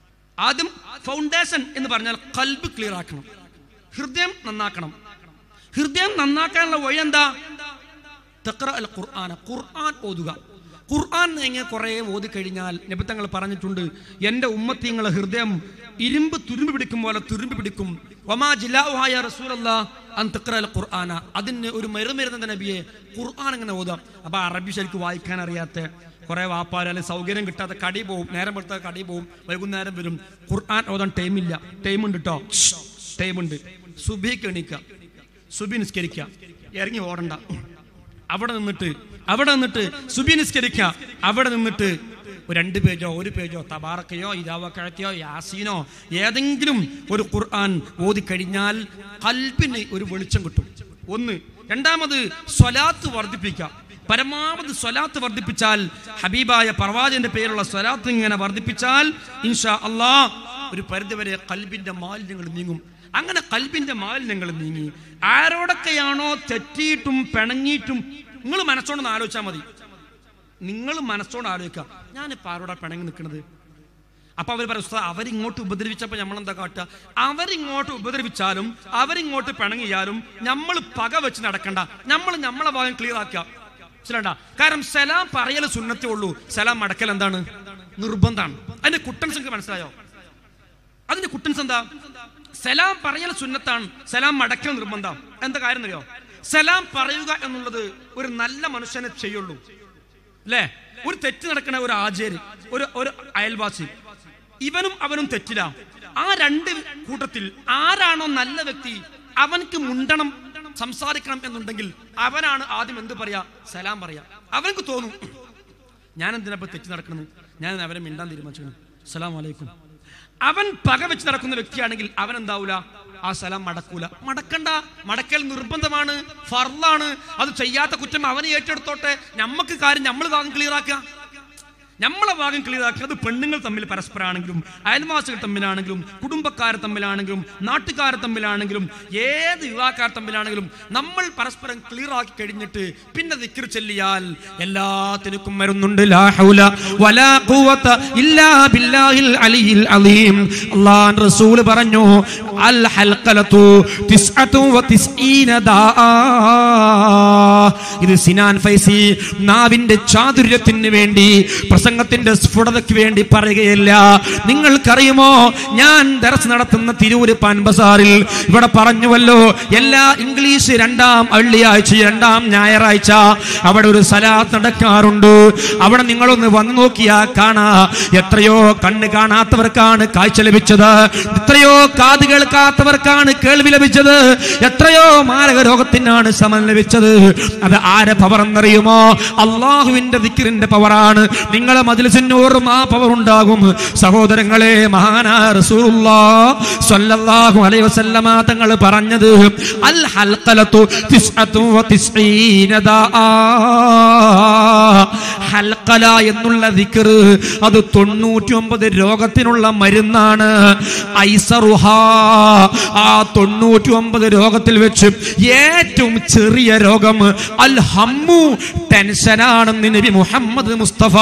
ആദ്യം ഫൗണ്ടേഷൻ എന്ന് പറഞ്ഞാൽ കൽബ് ക്ലിയർ ആക്കണം ഹൃദയം നന്നാക്കണം ഹൃദയം നന്നാക്കാനുള്ള വഴി എന്താ തക്ര അൽ ഖുർആൻ ഖുർആൻ ഓതുക ഖുർആൻ എങ്ങനെ കുറേ ഓതി കഴിഞ്ഞാൽ നബിത്തങ്ങൾ പറഞ്ഞിട്ടുണ്ട് എൻ്റെ ഉമ്മത്തിങ്ങളെ ഹൃദയം ഇരുമ്പ് തുരുമ്പ് പിടിക്കും പോലെ തുരുമ്പ് പിടിക്കും ഒമാ ജില്ലാഹായ റസൂലല്ല അൻ തക്ര അൽ ഖുർആന അതിന് ഒരു മരുമരുന്ന നബിയെ ഖുർആൻ എങ്ങനെ ഓതാം അപ്പൊ അറബി ശരിക്കും വായിക്കാൻ അറിയാത്ത കുറെ വാപ്പാര് അല്ലെങ്കിൽ സൗകര്യം കിട്ടാതെ കടി പോവും നേരം എടുത്ത കടി പോവും വൈകുന്നേരം വരും ഖുർആൻ ഓതാൻ ടൈമില്ല ടൈമുണ്ട് കേട്ടോ ടൈമുണ്ട് സുബിക്ക് എണീക്കുക സുബി നിസ്കരിക്കുക ഇറങ്ങി ഓടണ്ട അവിടെ നിന്നിട്ട് അവിടെ നിന്നിട്ട് സുബി നിസ്കരിക്കുക അവിടെ നിന്നിട്ട് ഒരു രണ്ട് പേജോ ഒരു പേജോ തബാറക്കയോ ഇതാവക്കഴക്കയോ യാസീനോ ഏതെങ്കിലും ഒരു ഖുർആൻ ഓതി കഴിഞ്ഞാൽ കൽബിന് ഒരു വെളിച്ചം കിട്ടും ഒന്ന് രണ്ടാമത് സ്വലാത്ത് വർദ്ധിപ്പിക്കാം പരമാവധി സ്വലാത്ത് വർദ്ധിപ്പിച്ചാൽ ഹബീബായ പ്രവാചകന്റെ പേരുള്ള സ്വലാത്ത് ഇങ്ങനെ വർദ്ധിപ്പിച്ചാൽ ഇൻഷാ അള്ളാ ഒരു പരിധിവരെ കൽബിന്റെ മാലിന്യങ്ങൾ നീങ്ങും അങ്ങനെ കൽബിന്റെ മാലിന്യങ്ങൾ നീങ്ങി ആരോടൊക്കെയാണോ തെറ്റിയിട്ടും പിണങ്ങിയിട്ടും നിങ്ങൾ മനസ്സോണ്ട് ആലോചിച്ചാൽ മതി നിങ്ങൾ മനസ്സോട് ആലോചിക്കുക ഞാനിപ്പോൾ ആരോടാ പിണങ്ങി നിൽക്കുന്നത് അപ്പൊ അവർ പറയും ഉസ്താദ് അവരിങ്ങോട്ട് ഉപദ്രവിച്ചപ്പോ നമ്മൾ എന്താ കാട്ടുക അവരിങ്ങോട്ട് ഉപദ്രവിച്ചാലും അവരിങ്ങോട്ട് പിണങ്ങിയാലും നമ്മൾ പക വെച്ച് നടക്കണ്ട നമ്മൾ നമ്മളെ ഭാഗം ക്ലിയർ ആക്കുക മനസ്സിലാണ്ട കാരണം സലാം പറയൽ സുന്നത്തേ ഉള്ളൂ സലാം മടക്കൽ എന്താണ് നിർബന്ധമാണ് അതിന്റെ കുട്ടൻസ് നിങ്ങൾക്ക് മനസ്സിലായോ അതിന്റെ കുട്ടൻസ് എന്താ സലാം പറയൽ സുന്നത്താണ് സലാം മടക്കൽ നിർബന്ധം എന്താ കാര്യം അറിയോ സലാം പറയുക എന്നുള്ളത് ഒരു നല്ല മനുഷ്യനെ ചെയ്യുള്ളൂ അല്ലേ ഒരു തെറ്റ് നടക്കണ ഒരു ആചാരി ഒരു ഒരു അയൽവാസി ഇവനും അവനും തെറ്റില്ല ആ രണ്ട് കൂട്ടത്തിൽ ആരാണോ നല്ല വ്യക്തി അവൻക്ക് മുണ്ടണം സംസാരിക്കണം എന്നുണ്ടെങ്കിൽ അവനാണ് ആദ്യം എന്ത് പറയാ സലാം പറയാ അവനക്ക് തോന്നും ഞാൻ എന്തിനാ ഇപ്പൊ തെറ്റ് നടക്കുന്നത് ഞാൻ അവരെ മിണ്ടാൻ തീരുമാനിച്ചു സലാം വലൈക്കും അവൻ പക വെച്ച് നടക്കുന്ന വ്യക്തിയാണെങ്കിൽ അവൻ എന്താവൂല ആ സലാം മടക്കൂല മടക്കണ്ട മടക്കൽ നിർബന്ധമാണ് ഫർളാണ് അത് ചെയ്യാത്ത കുറ്റം അവനെ ഏറ്റെടുത്തോട്ടെ നമ്മക്ക് കാര്യം നമ്മൾ ഭാഗം ക്ലിയർ ആക്കുക നമ്മളെ ഭാഗം ക്ലിയർ ആക്കുക അത് പെണ്ണുങ്ങൾ തമ്മിൽ പരസ്പരമാണെങ്കിലും അയൽവാസികൾ തമ്മിലാണെങ്കിലും കുടുംബക്കാർ തമ്മിലാണെങ്കിലും നാട്ടുകാർ തമ്മിലാണെങ്കിലും ഏത് യുവാക്കാർ തമ്മിലാണെങ്കിലും നമ്മൾ പരസ്പരം ക്ലിയർ ആക്കി കഴിഞ്ഞിട്ട് പിന്നെ ദിക്ർ ചെല്ലിയാൽ എല്ലാത്തിനും വരുന്നുണ്ട് ലാ ഹൗല വലാ ഖുവത ഇല്ലാ ബില്ലാഹിൽ അലിയിൽ അലീം അല്ലാഹു റസൂൽ പറഞ്ഞു അൽ ഹൽഖലതു തിസ്അതു വതിസ്ഈന ദാആ ഇത് സിനാൻ ഫൈസി നാവിന്റെ ചാതുര്യത്തിന് വേണ്ടി പ്രസംഗത്തിന്റെ സ്ഫുടതയ്ക്ക് വേണ്ടി പറയുകയില്ല നിങ്ങൾക്കറിയുമോ ഞാൻ ദർസ് നടത്തുന്ന തിരൂര് പാൻ ബസാറിൽ ഇവിടെ പറഞ്ഞുവല്ലോ എല്ലാ ഇംഗ്ലീഷ് രണ്ടാം വെള്ളിയാഴ്ച രണ്ടാം ഞായറാഴ്ച അവിടെ ഒരു സലാത്ത് നടക്കാറുണ്ട് അവിടെ നിങ്ങളൊന്ന് വന്നു നോക്കിയാ കാണാ എത്രയോ കണ്ണ് കാണാത്തവർക്കാണ് കാഴ്ച ലഭിച്ചത് എത്രയോ കാത് കേൾക്കാത്തവർക്കാണ് കേൾവി ലഭിച്ചത് എത്രയോ മാരക രോഗത്തിനാണ് സമം ലഭിച്ചത് അത് ആരെ പവർ എന്നറിയുമോ അള്ളാഹുവിന്റെ ദിക്കിറിന്റെ പവറാണ് നിങ്ങളെ മതിലിസിന് ഓർമ്മ ആ പവർ ഉണ്ടാകും സഹോദരങ്ങളെ മഹാനാ റസൂലുള്ളാഹ് സ്വല്ലല്ലാഹു അലൈഹി വസല്ലമ തങ്ങൾ പറഞ്ഞത് അൽ ഹൽഖലതു തിസ്അതു വതിസ്ഈന ദാആ ഹൽഖല എന്നുള്ള ദിക്ർ അത് 99 രോഗത്തിനുള്ള മരുന്നാണ് ഐസറുഹ ആ 99 രോഗത്തിൽ വെച്ച് ഏറ്റവും ചെറിയ രോഗം അൽ ഹമ്മു ടെൻഷനാണെന്ന് നബി മുഹമ്മദ് മുസ്തഫ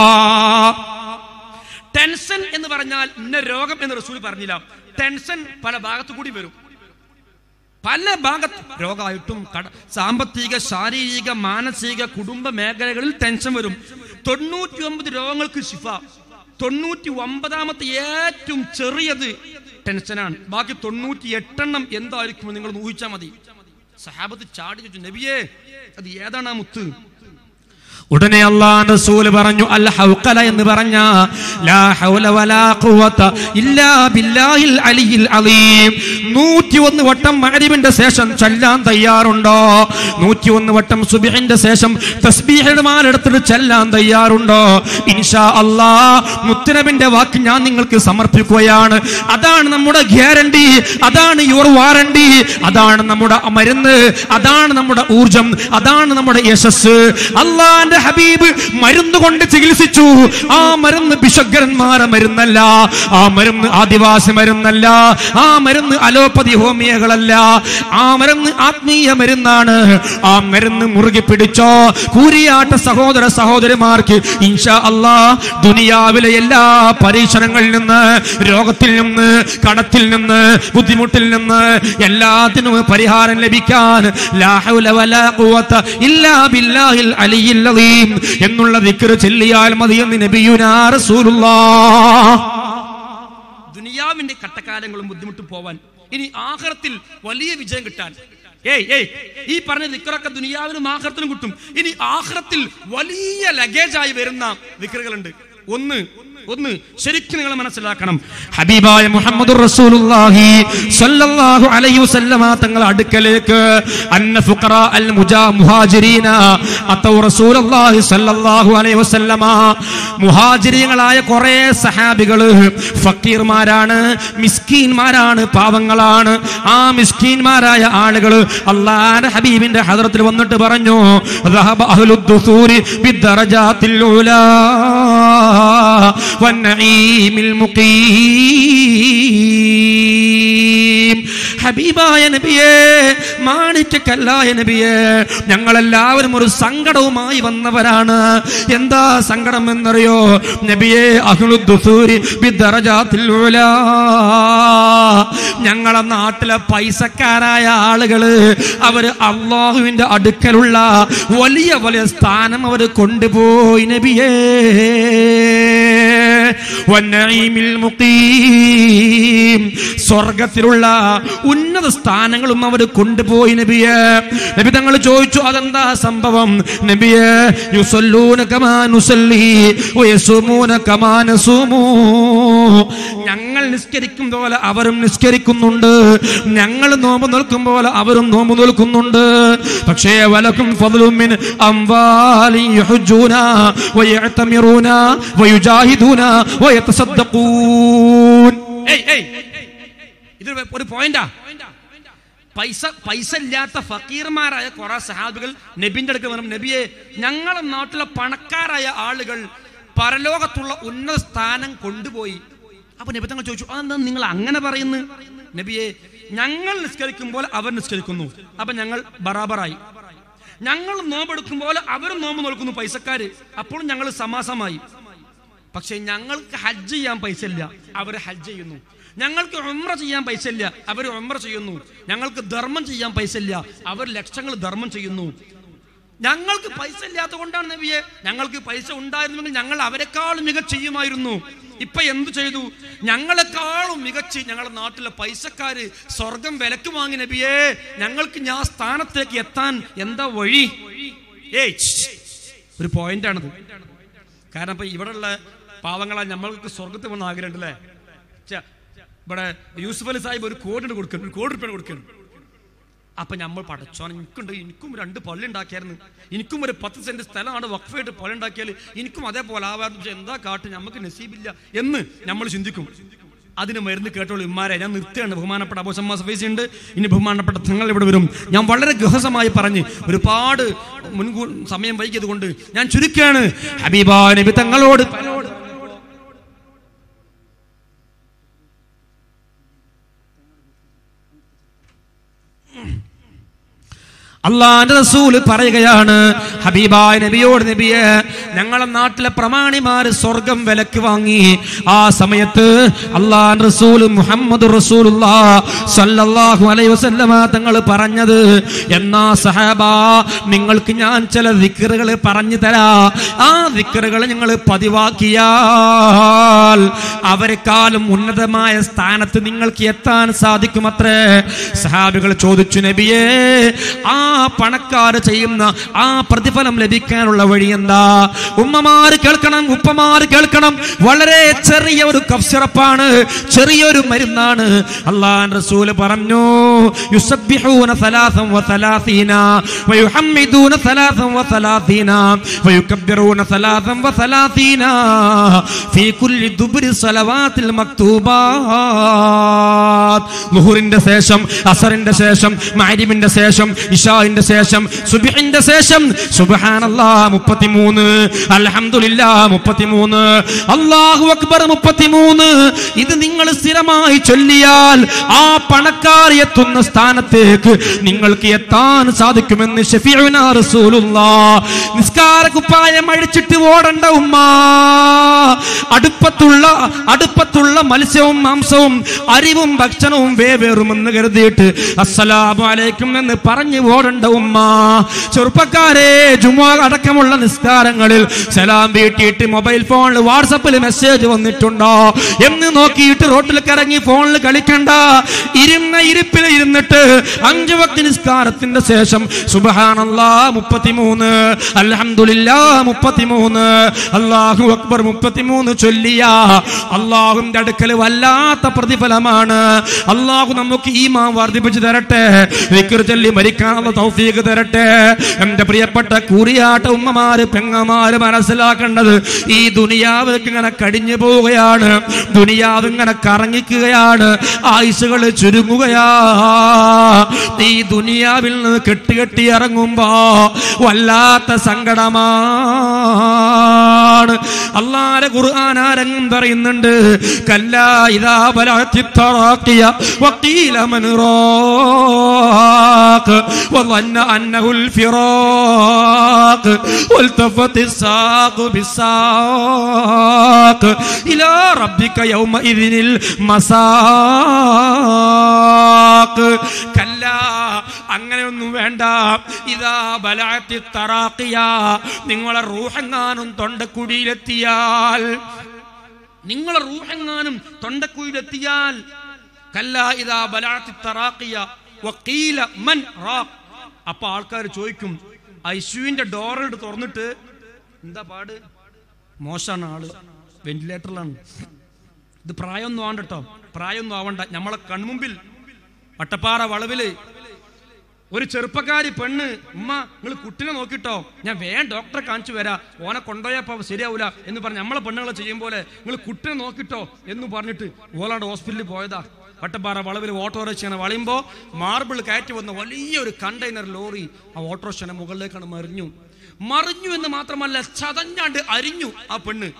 ടെൻഷൻ എന്ന് പറഞ്ഞാൽ ഇന്ന രോഗം എന്ന് റസൂൽ പറഞ്ഞില്ല ടെൻഷൻ പല ഭാഗത്തു കൂടി വരും പല ഭാഗത്ത് രോഗമായിട്ടും കട സാമ്പത്തിക ശാരീരിക മാനസിക കുടുംബ മേഖലകളിൽ ടെൻഷൻ വരും തൊണ്ണൂറ്റി ഒമ്പത് രോഗങ്ങൾക്ക് ശിഫ തൊണ്ണൂറ്റി ഒമ്പതാമത്തെ ഏറ്റവും ചെറിയത് ടെൻഷനാണ് ബാക്കി തൊണ്ണൂറ്റി എട്ടെണ്ണം എന്തായിരിക്കും നിങ്ങൾ ഊഹിച്ചാൽ മതി സഹാബത്ത് ചാടി ചോദിച്ചു നബിയേ അത് ഏതാണ് ആ മുത്ത് ഉടനെ അള്ളാഹ് റസൂല് പറഞ്ഞു അൽ ഹൗഖല എന്ന് പറഞ്ഞ ലാ ഹൗല വലാ ഖുവത ഇല്ലാ ബില്ലാഹിൽ അലിയിൽ അലീം 101 വട്ടം മഗ്രിബിന്റെ ശേഷം ചൊല്ലാൻ തയ്യാറുണ്ടോ 101 വട്ടം സുബ്ഹിന്റെ ശേഷം തസ്ബീഹുടെ മാലെടുത്തിട്ട് ചൊല്ലാൻ തയ്യാറുണ്ടോ ഇൻഷാ അല്ലാഹ് മുത്തനബിന്റെ വാക്ക് ഞാൻ നിങ്ങൾക്ക് സമർപ്പിക്കുകയാണ് അതാണ് നമ്മുടെ ഗ്യാരണ്ടി അതാണ് യുവർ വാറണ്ടി അതാണ് നമ്മുടെ മരുന്ന് അതാണ് നമ്മുടെ ഊർജം അതാണ് നമ്മുടെ യശസ് അള്ളാന്റെ ഹബീബ് മരുന്ന് കൊണ്ട് ചികിത്സിച്ചു ആ മരുന്ന് ബിഷഗ്രന്മാരെ മരുന്നല്ല ആ മരുന്ന് ആദിവാസി മരുന്നല്ല ആ മരുന്ന് അലോപ്പതി ഹോമിയകളല്ല ആ മരുന്ന് ആത്മീയ മരുന്നാണ് ആ മരുന്ന് മുറുകെ പിടിച്ചോ കൂരിയാട്ട സഹോദര സഹോദരിമാർക്ക് ഇൻഷാ അല്ലാ ദുനിയാവിലെ എല്ലാ പരീക്ഷണങ്ങളിൽ നിന്ന് രോഗത്തിൽ നിന്ന് കടത്തിൽ നിന്ന് ബുദ്ധിമുട്ടിൽ നിന്ന് എല്ലാത്തിനും പരിഹാരം ലഭിക്കാൻ ലാ ഹൗല വലാ ഖുവത ഇല്ലാ ബില്ലാഹിൽ അലിയിൽ അലീം എന്നുള്ള ദിക്ർ ചൊല്ലിയാൽ മതിയെന്ന് നബിയുനാ റസൂലുള്ളാഹ് ദുനിയാവിന്റെ കട്ടക്കാലങ്ങളും ബുദ്ധിമുട്ടും പോവാൻ ഇനി ആഹ്റത്തിൽ വലിയ വിജയം കിട്ടാൻ ഏയ് ഏയ് ഈ പറഞ്ഞ വിക്രൊക്കെ ദുനിയാവിനും ആഹ്റത്തിനും കിട്ടും ഇനി ആഹ്റത്തിൽ വലിയ ലഗേജായി വരുന്ന വിക്രുകളുണ്ട് ഒന്ന് ഒന്ന് ശരിക്കും നിങ്ങൾ മനസ്സിലാക്കണം ഹബീബായ മുഹമ്മദ് റസൂലുള്ളാഹി സ്വല്ലല്ലാഹു അലൈഹി വസല്ലമ തങ്ങൾ അടുക്കലേക്ക് അന്ന ഫുഖറ അൽ മുജാ മുഹാജിരീന അത്തൗ റസൂലുള്ളാഹി സ്വല്ലല്ലാഹു അലൈഹി വസല്ലമ മുഹാജിരീങ്ങളായ കുറേ സഹാബികള് ഫക്കീർമാരാണ് മിസ്കീൻമാരാണ് പാവങ്ങളാണ് ആ മിസ്കീൻമാരായ ആളുകള് അള്ളാഹുവിന്റെ ഹബീബിന്റെ ഹദറത്തിൽ വന്നിട്ട് പറഞ്ഞു ذهب أهل الدثور بالدرجات العلا والنعيم المقيم ഹബീബായ നബിയേ മാണിക്കല്ലായ നബിയേ ഞങ്ങളെല്ലാവരും ഒരു സങ്കടവുമായി വന്നവരാണ് എന്താ സങ്കടം എന്നറിയോ നബിയേ അഹ്ലുദ്ദുസൂരി ബിദ്ദറജാത്തിൽ ഉലാ. ഞങ്ങളെ നാട്ടിലെ പൈസക്കാരായ ആളുകള് അവര് അള്ളാഹുവിന്റെ അടുക്കലുള്ള വലിയ വലിയ സ്ഥാനം അവര് കൊണ്ടുപോയി നബിയേ വന്നഈമിൽ മുഖീം സ്വർഗത്തിലുള്ള ഉന്നത സ്ഥാനങ്ങളും അവർ കൊണ്ടുപോയി നബിയെ നബി തങ്ങൾ ചോദിച്ചു അതെന്താ സംഭവം നബിയെ യുസല്ലൂന കമാ നുസല്ലി വയസുമൂന കമാ നസുമൂ ഞങ്ങൾ നിസ്കരിക്കും പോലെ അവരും നിസ്കരിക്കുന്നുണ്ട് ഞങ്ങൾ നോമ്പ് നിൽക്കും പോലെ അവരും നോമ്പ് നിൽക്കുന്നുണ്ട് പക്ഷേ വലക്കും ഫضലും മിൻ അംവാലി യഹുജൂന വയഅതമിറൂന വയുജാഹിദൂന വയതസദ്ദഖൂൻ ഏയ് ഏയ് ഇത് ഒരു പോയിന്റാ പൈസ പൈസ ഇല്ലാത്ത ഫക്കീർമാരായ കുറെ സഹാബികൾ നബിന്റെ അടുക്ക് വരും നബിയെ ഞങ്ങളെ നാട്ടിലെ പണക്കാരായ ആളുകൾ പരലോകത്തുള്ള ഉന്നത സ്ഥാനം കൊണ്ടുപോയി അപ്പൊ നബി തങ്ങൾ ചോദിച്ചു അതെന്താ നിങ്ങൾ അങ്ങനെ പറയുന്നു നബിയെ ഞങ്ങൾ നിസ്കരിക്കുമ്പോൾ അവർ നിസ്കരിക്കുന്നു അപ്പൊ ഞങ്ങൾ ബറാബറായി ഞങ്ങൾ നോമ്പെടുക്കുമ്പോൾ അവരും നോമ്പ് നോക്കുന്നു പൈസക്കാര് അപ്പോഴും ഞങ്ങൾ സമാസമായി പക്ഷെ ഞങ്ങൾക്ക് ഹജ്ജ് ചെയ്യാൻ പൈസ ഇല്ല അവർ ഹജ്ജ് ചെയ്യുന്നു ഞങ്ങൾക്ക് ഉമ്ര ചെയ്യാൻ പൈസ ഇല്ല അവർ ഉമ്ര ചെയ്യുന്നു ഞങ്ങൾക്ക് ധർമ്മം ചെയ്യാൻ പൈസ ഇല്ല അവർ ലക്ഷങ്ങൾ ധർമ്മം ചെയ്യുന്നു ഞങ്ങൾക്ക് പൈസ ഇല്ലാത്ത കൊണ്ടാണ് നബിയെ ഞങ്ങൾക്ക് പൈസ ഉണ്ടായിരുന്നുവെങ്കിൽ ഞങ്ങൾ അവരെക്കാളും മികച്ച ചെയ്യുമായിരുന്നു ഇപ്പൊ എന്തു ചെയ്തു ഞങ്ങളെക്കാളും മികച്ച് ഞങ്ങളുടെ നാട്ടിലെ പൈസക്കാര് സ്വർഗം വിലക്ക് വാങ്ങി നബിയേ ഞങ്ങൾക്ക് ഞാൻ സ്ഥാനത്തേക്ക് എത്താൻ എന്താ വഴി ഏയ് ഛ്, ഒരു പോയിന്റാണത് കാരണം ഇപ്പൊ ഇവിടെയുള്ള പാവങ്ങളെ നമ്മൾക്ക് സ്വർഗത്തിൽ വന്ന് ആഗ്രഹമുണ്ട് അല്ലേ ഛെ, ഇവിടെ യൂസുഫ് അലി സാഹിബ് ഒരു കോടിന് കൊടുക്കുന്നു ഒരു കോടി റുപ്യ കൊടുക്കുന്നു അപ്പൊ നമ്മൾ പടച്ചോൻ എനിക്കുണ്ട് എനിക്കും രണ്ട് പള്ളി ഉണ്ടാക്കിയായിരുന്നു എനിക്കും ഒരു പത്ത് സെന്റ് സ്ഥലമാണ് വഖഫായിട്ട് പള്ളി ഉണ്ടാക്കിയാൽ എനിക്കും അതേപോലെ ആവാറുണ്ട് പക്ഷെ എന്താ കാട്ട് നമുക്ക് നസീബില്ല എന്ന് നമ്മൾ ചിന്തിക്കും അതിന് മരുന്ന് കേട്ടോളൂ ഇമ്മാരെ ഞാൻ നിർത്തുകയാണ് ബഹുമാനപ്പെട്ട അബോസമ്മ സഫീസി ഉണ്ട് ഇനി ബഹുമാനപ്പെട്ട തങ്ങൾ ഇവിടെ വരും ഞാൻ വളരെ ഗഹസമായി പറഞ്ഞ് ഒരുപാട് മുൻകൂർ സമയം വൈകിയത് കൊണ്ട് ഞാൻ ചുരുക്കുകയാണ് ഹബീബാ നബി തങ്ങളോട് തങ്ങളോട് അള്ളാന്റെ റസൂല് പറയുകയാണ് ഹബീബായ നബിയോട് നബിയെ ഞങ്ങളെ നാട്ടിലെ പ്രമാണിമാര് സ്വർഗം വിലക്ക് വാങ്ങി ആ സമയത്ത് അള്ളാൻ റസൂൽ മുഹമ്മദ് റസൂലുള്ളാ സല്ലല്ലാഹു അലൈഹി വസല്ലമ തങ്ങൾ പറഞ്ഞത് എന്നാ സഹാബ നിങ്ങൾക്ക് ഞാൻ ചില ദിക്റുകൾ പറഞ്ഞു തരാ ആ ദിക്റുകൾ നിങ്ങൾ പതിവാക്കിയാൽ അവരെക്കാളും ഉന്നതമായ സ്ഥാനത്ത് നിങ്ങൾക്ക് എത്താൻ സാധിക്കുമത്രേ സഹാബികൾ ചോദിച്ചു നബിയേ ആ പണക്കാര് ചെയ്യുന്ന ആ പ്രതിഫലം ലഭിക്കാനുള്ള വഴി എന്താ ഉമ്മമാര് കേൾക്കണം ഉപ്പമാര് കേൾക്കണം വളരെ ചെറിയ ഒരു കഫ്സിറപ്പാണ് ചെറിയൊരു മരുന്നാണ് അള്ളാൻ റസൂല് പറഞ്ഞു യുസബ്ബിഹൂന സലാസം വസലാസീന വയുഹമ്മിദൂന സലാസം വസലാസീന വയുകബ്ബിറൂന സലാസം വസലാസീന ഫീ കുല്ലി ദുബ്രി സലവാത്തിൽ മക്തൂബാത്ത് ലുഹുറിന്റെ ശേഷം അസറിന്റെ ശേഷം മാരിബിന്റെ ശേഷം ഇഷാഹിന്റെ ശേഷം സുബിഹിന്റെ ശേഷം സുബ്ഹാനല്ലാ മുപ്പത്തിമൂന്ന് അൽഹംദുലില്ലാ മുപ്പത്തിമൂന്ന് അല്ലാഹു അക്ബർ മുപ്പത്തിമൂന്ന് ഇത് നിങ്ങൾ സ്ഥിരമായി ചൊല്ലിയാൽ ആ പണക്കാർ എത്തുന്ന സ്ഥാനത്തേക്ക് നിങ്ങൾക്ക് എത്താൻ സാധിക്കുമെന്ന് ഷഫീഉനാ റസൂലുള്ളാ നിസ്കാര കുപ്പായം അഴിച്ചിട്ട് ഓടണ്ട ഉമ്മ അടുപ്പത്തുള്ള അടുപ്പത്തുള്ള മത്സ്യവും മാംസവും അരിവും ഭക്ഷണവും വേവേറുമെന്ന് കരുതിയിട്ട് അസ്സലാമു അലൈക്കും എന്ന് പറഞ്ഞു ഓടണ്ട ഉമ്മ ചെറുപ്പക്കാരെ ജുമാ അടക്കമുള്ള നിസ്കാരങ്ങളിൽ സലാം വീട്ടിയിട്ട് മൊബൈൽ ഫോണിൽ വാട്സപ്പിൽ മെസ്സേജ് വന്നിട്ടുണ്ടോ എന്ന് നോക്കിയിട്ട് റോട്ടിൽ കറങ്ങി ഫോണിൽ കളിക്കണ്ട ഇരുന്ന ഇരിപ്പിൽ ഇരുന്നിട്ട് അഞ്ചു വക്തി നിസ്കാരത്തിന്റെ ശേഷം സുബഹാനല്ലാ മുപ്പത്തിമൂന്ന് അൽഹംദുലില്ലാ മുപ്പത്തിമൂന്ന് അല്ലാഹു അക്ബർ മുപ്പത്തിമൂന്ന് ചൊല്ലിയ അള്ളാഹുവിന്റെ അടുക്കൽ വല്ലാത്ത പ്രതിഫലമാണ് അള്ളാഹു നമുക്ക് ഈ മാ വർദ്ധിപ്പിച്ചു തരട്ടെ വിക്ർ ചൊല്ലി മരിക്കാനുള്ള തൗഫീഖ് തരട്ടെ എന്റെ പ്രിയപ്പെട്ട കൂറിയാട്ട ഉമ്മമാര് പെങ്ങമാര് മനസ്സിലാക്കേണ്ടത് ഈ ദുനിയാവിലേക്ക് ഇങ്ങനെ കടിഞ്ഞു പോവുകയാണ് ദുനിയാവ് ഇങ്ങനെ കറങ്ങിക്കുകയാണ് ആയുസുകൾ ചുരുങ്ങുകയാ ഈ ദുനിയാവിൽ നിന്ന് കെട്ടുകെട്ടി ഇറങ്ങുമ്പോ വല്ലാത്ത സങ്കടമാണ് അള്ളാരെ ഖുർആൻ ആരെങ്കിലും പറയുന്നുണ്ട് കല്ലാ ഇതാ ബലഅത്തി തറാഖിയ വഖീല മൻ റാഖ് വظن أنه الفراق والتفت الساق بالساق إلى ربك يومئذ المساق കല്ല അങ്ങനെയൊന്നും വേണ്ട ഇതാ ബലാത്തി തറാക്കിയ നിങ്ങളെ റൂഹെങ്ങാനും തൊണ്ടക്കുടിയിലെത്തിയാൽ നിങ്ങളെ റൂഹെങ്ങാനും തൊണ്ടക്കുഴിയിലെത്തിയാൽ കല്ല ഇതാ ബലാത്തി തറാക്കിയ വക്കീല മൻ റാഖ് അപ്പൊ ആൾക്കാർ ചോദിക്കും ഐശുവിന്റെ ഡോറിട്ട് തുറന്നിട്ട് എന്താ പാട് മോശമാണ് ആള് വെന്റിലേറ്ററിലാണ് ഇത് പ്രായമൊന്നും ആവണ്ട കേട്ടോ പ്രായമൊന്നും ആവണ്ട നമ്മളെ കൺമുമ്പിൽ വട്ടപ്പാറ വളവില് ഒരു ചെറുപ്പക്കാരി പെണ്ണ് ഉമ്മ നിങ്ങൾ കുട്ടിനെ നോക്കിട്ടോ ഞാൻ വേഗം ഡോക്ടറെ കാണിച്ചു വരാം ഓനെ കൊണ്ടുപോയപ്പോ ശരിയാവൂല എന്ന് പറഞ്ഞ് നമ്മളെ പെണ്ണുങ്ങളെ ചെയ്യും പോലെ നിങ്ങൾ കുട്ടിനെ നോക്കിട്ടോ എന്ന് പറഞ്ഞിട്ട് ഓലാണ്ട് ഹോസ്പിറ്റലിൽ പോയതാ വട്ടപ്പാറ വളവിൽ ഓട്ടോറിക്ഷനെ വളയുമ്പോ മാർബിൾ കയറ്റി വന്ന വലിയൊരു കണ്ടെയ്നർ ലോറി ആ ഓട്ടോറിക്ഷനെ മുകളിലേക്കാണ് മറിഞ്ഞു മറിഞ്ഞു എന്ന് മാത്രമല്ല ചതഞ്ഞാണ്ട് അരിഞ്ഞു ആ പെണ്ണ്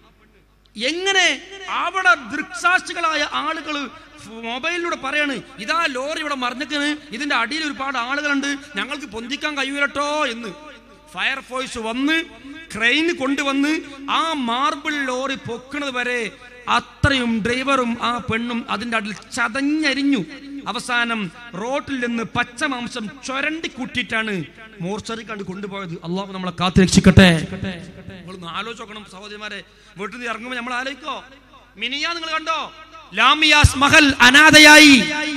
എങ്ങനെ അവിടെ ദൃക്സാക്ഷികളായ ആളുകൾ മൊബൈലിലൂടെ പറയാണ് ഇതാ ലോറി ഇവിടെ മറിഞ്ഞിക്കണ് ഇതിന്റെ അടിയിൽ ഒരുപാട് ആളുകളുണ്ട് ഞങ്ങൾക്ക് പൊന്തിക്കാൻ കഴിയൂലട്ടോ എന്ന് ഫയർഫോഴ്സ് വന്ന് ക്രെയിൻ കൊണ്ടുവന്ന് ആ മാർബിൾ ലോറി പൊക്കണത് വരെ അത്രയും ഡ്രൈവറും ആ പെണ്ണും അതിന്റെ അടിയിൽ ചതഞ്ഞരിഞ്ഞു അവസാനം റോട്ടിൽ നിന്ന് പച്ച മാംസം ചൊരണ്ടി കൂട്ടിയിട്ടാണ് മോർച്ചറി കണ്ട് കൊണ്ടുപോയത് അള്ളാഹു നമ്മളെ കാത്തു രക്ഷിക്കട്ടെ നിങ്ങളൊന്ന് ആലോചിക്കണം സഹോദരിമാരെ വീട്ടിൽ നിന്ന് ഇറങ്ങുമ്പോൾ നമ്മൾ ആലോചിക്കോ മിനിയാ നിങ്ങൾ കണ്ടോ ലാമിയാസ് മഹൽ അനാഥയായി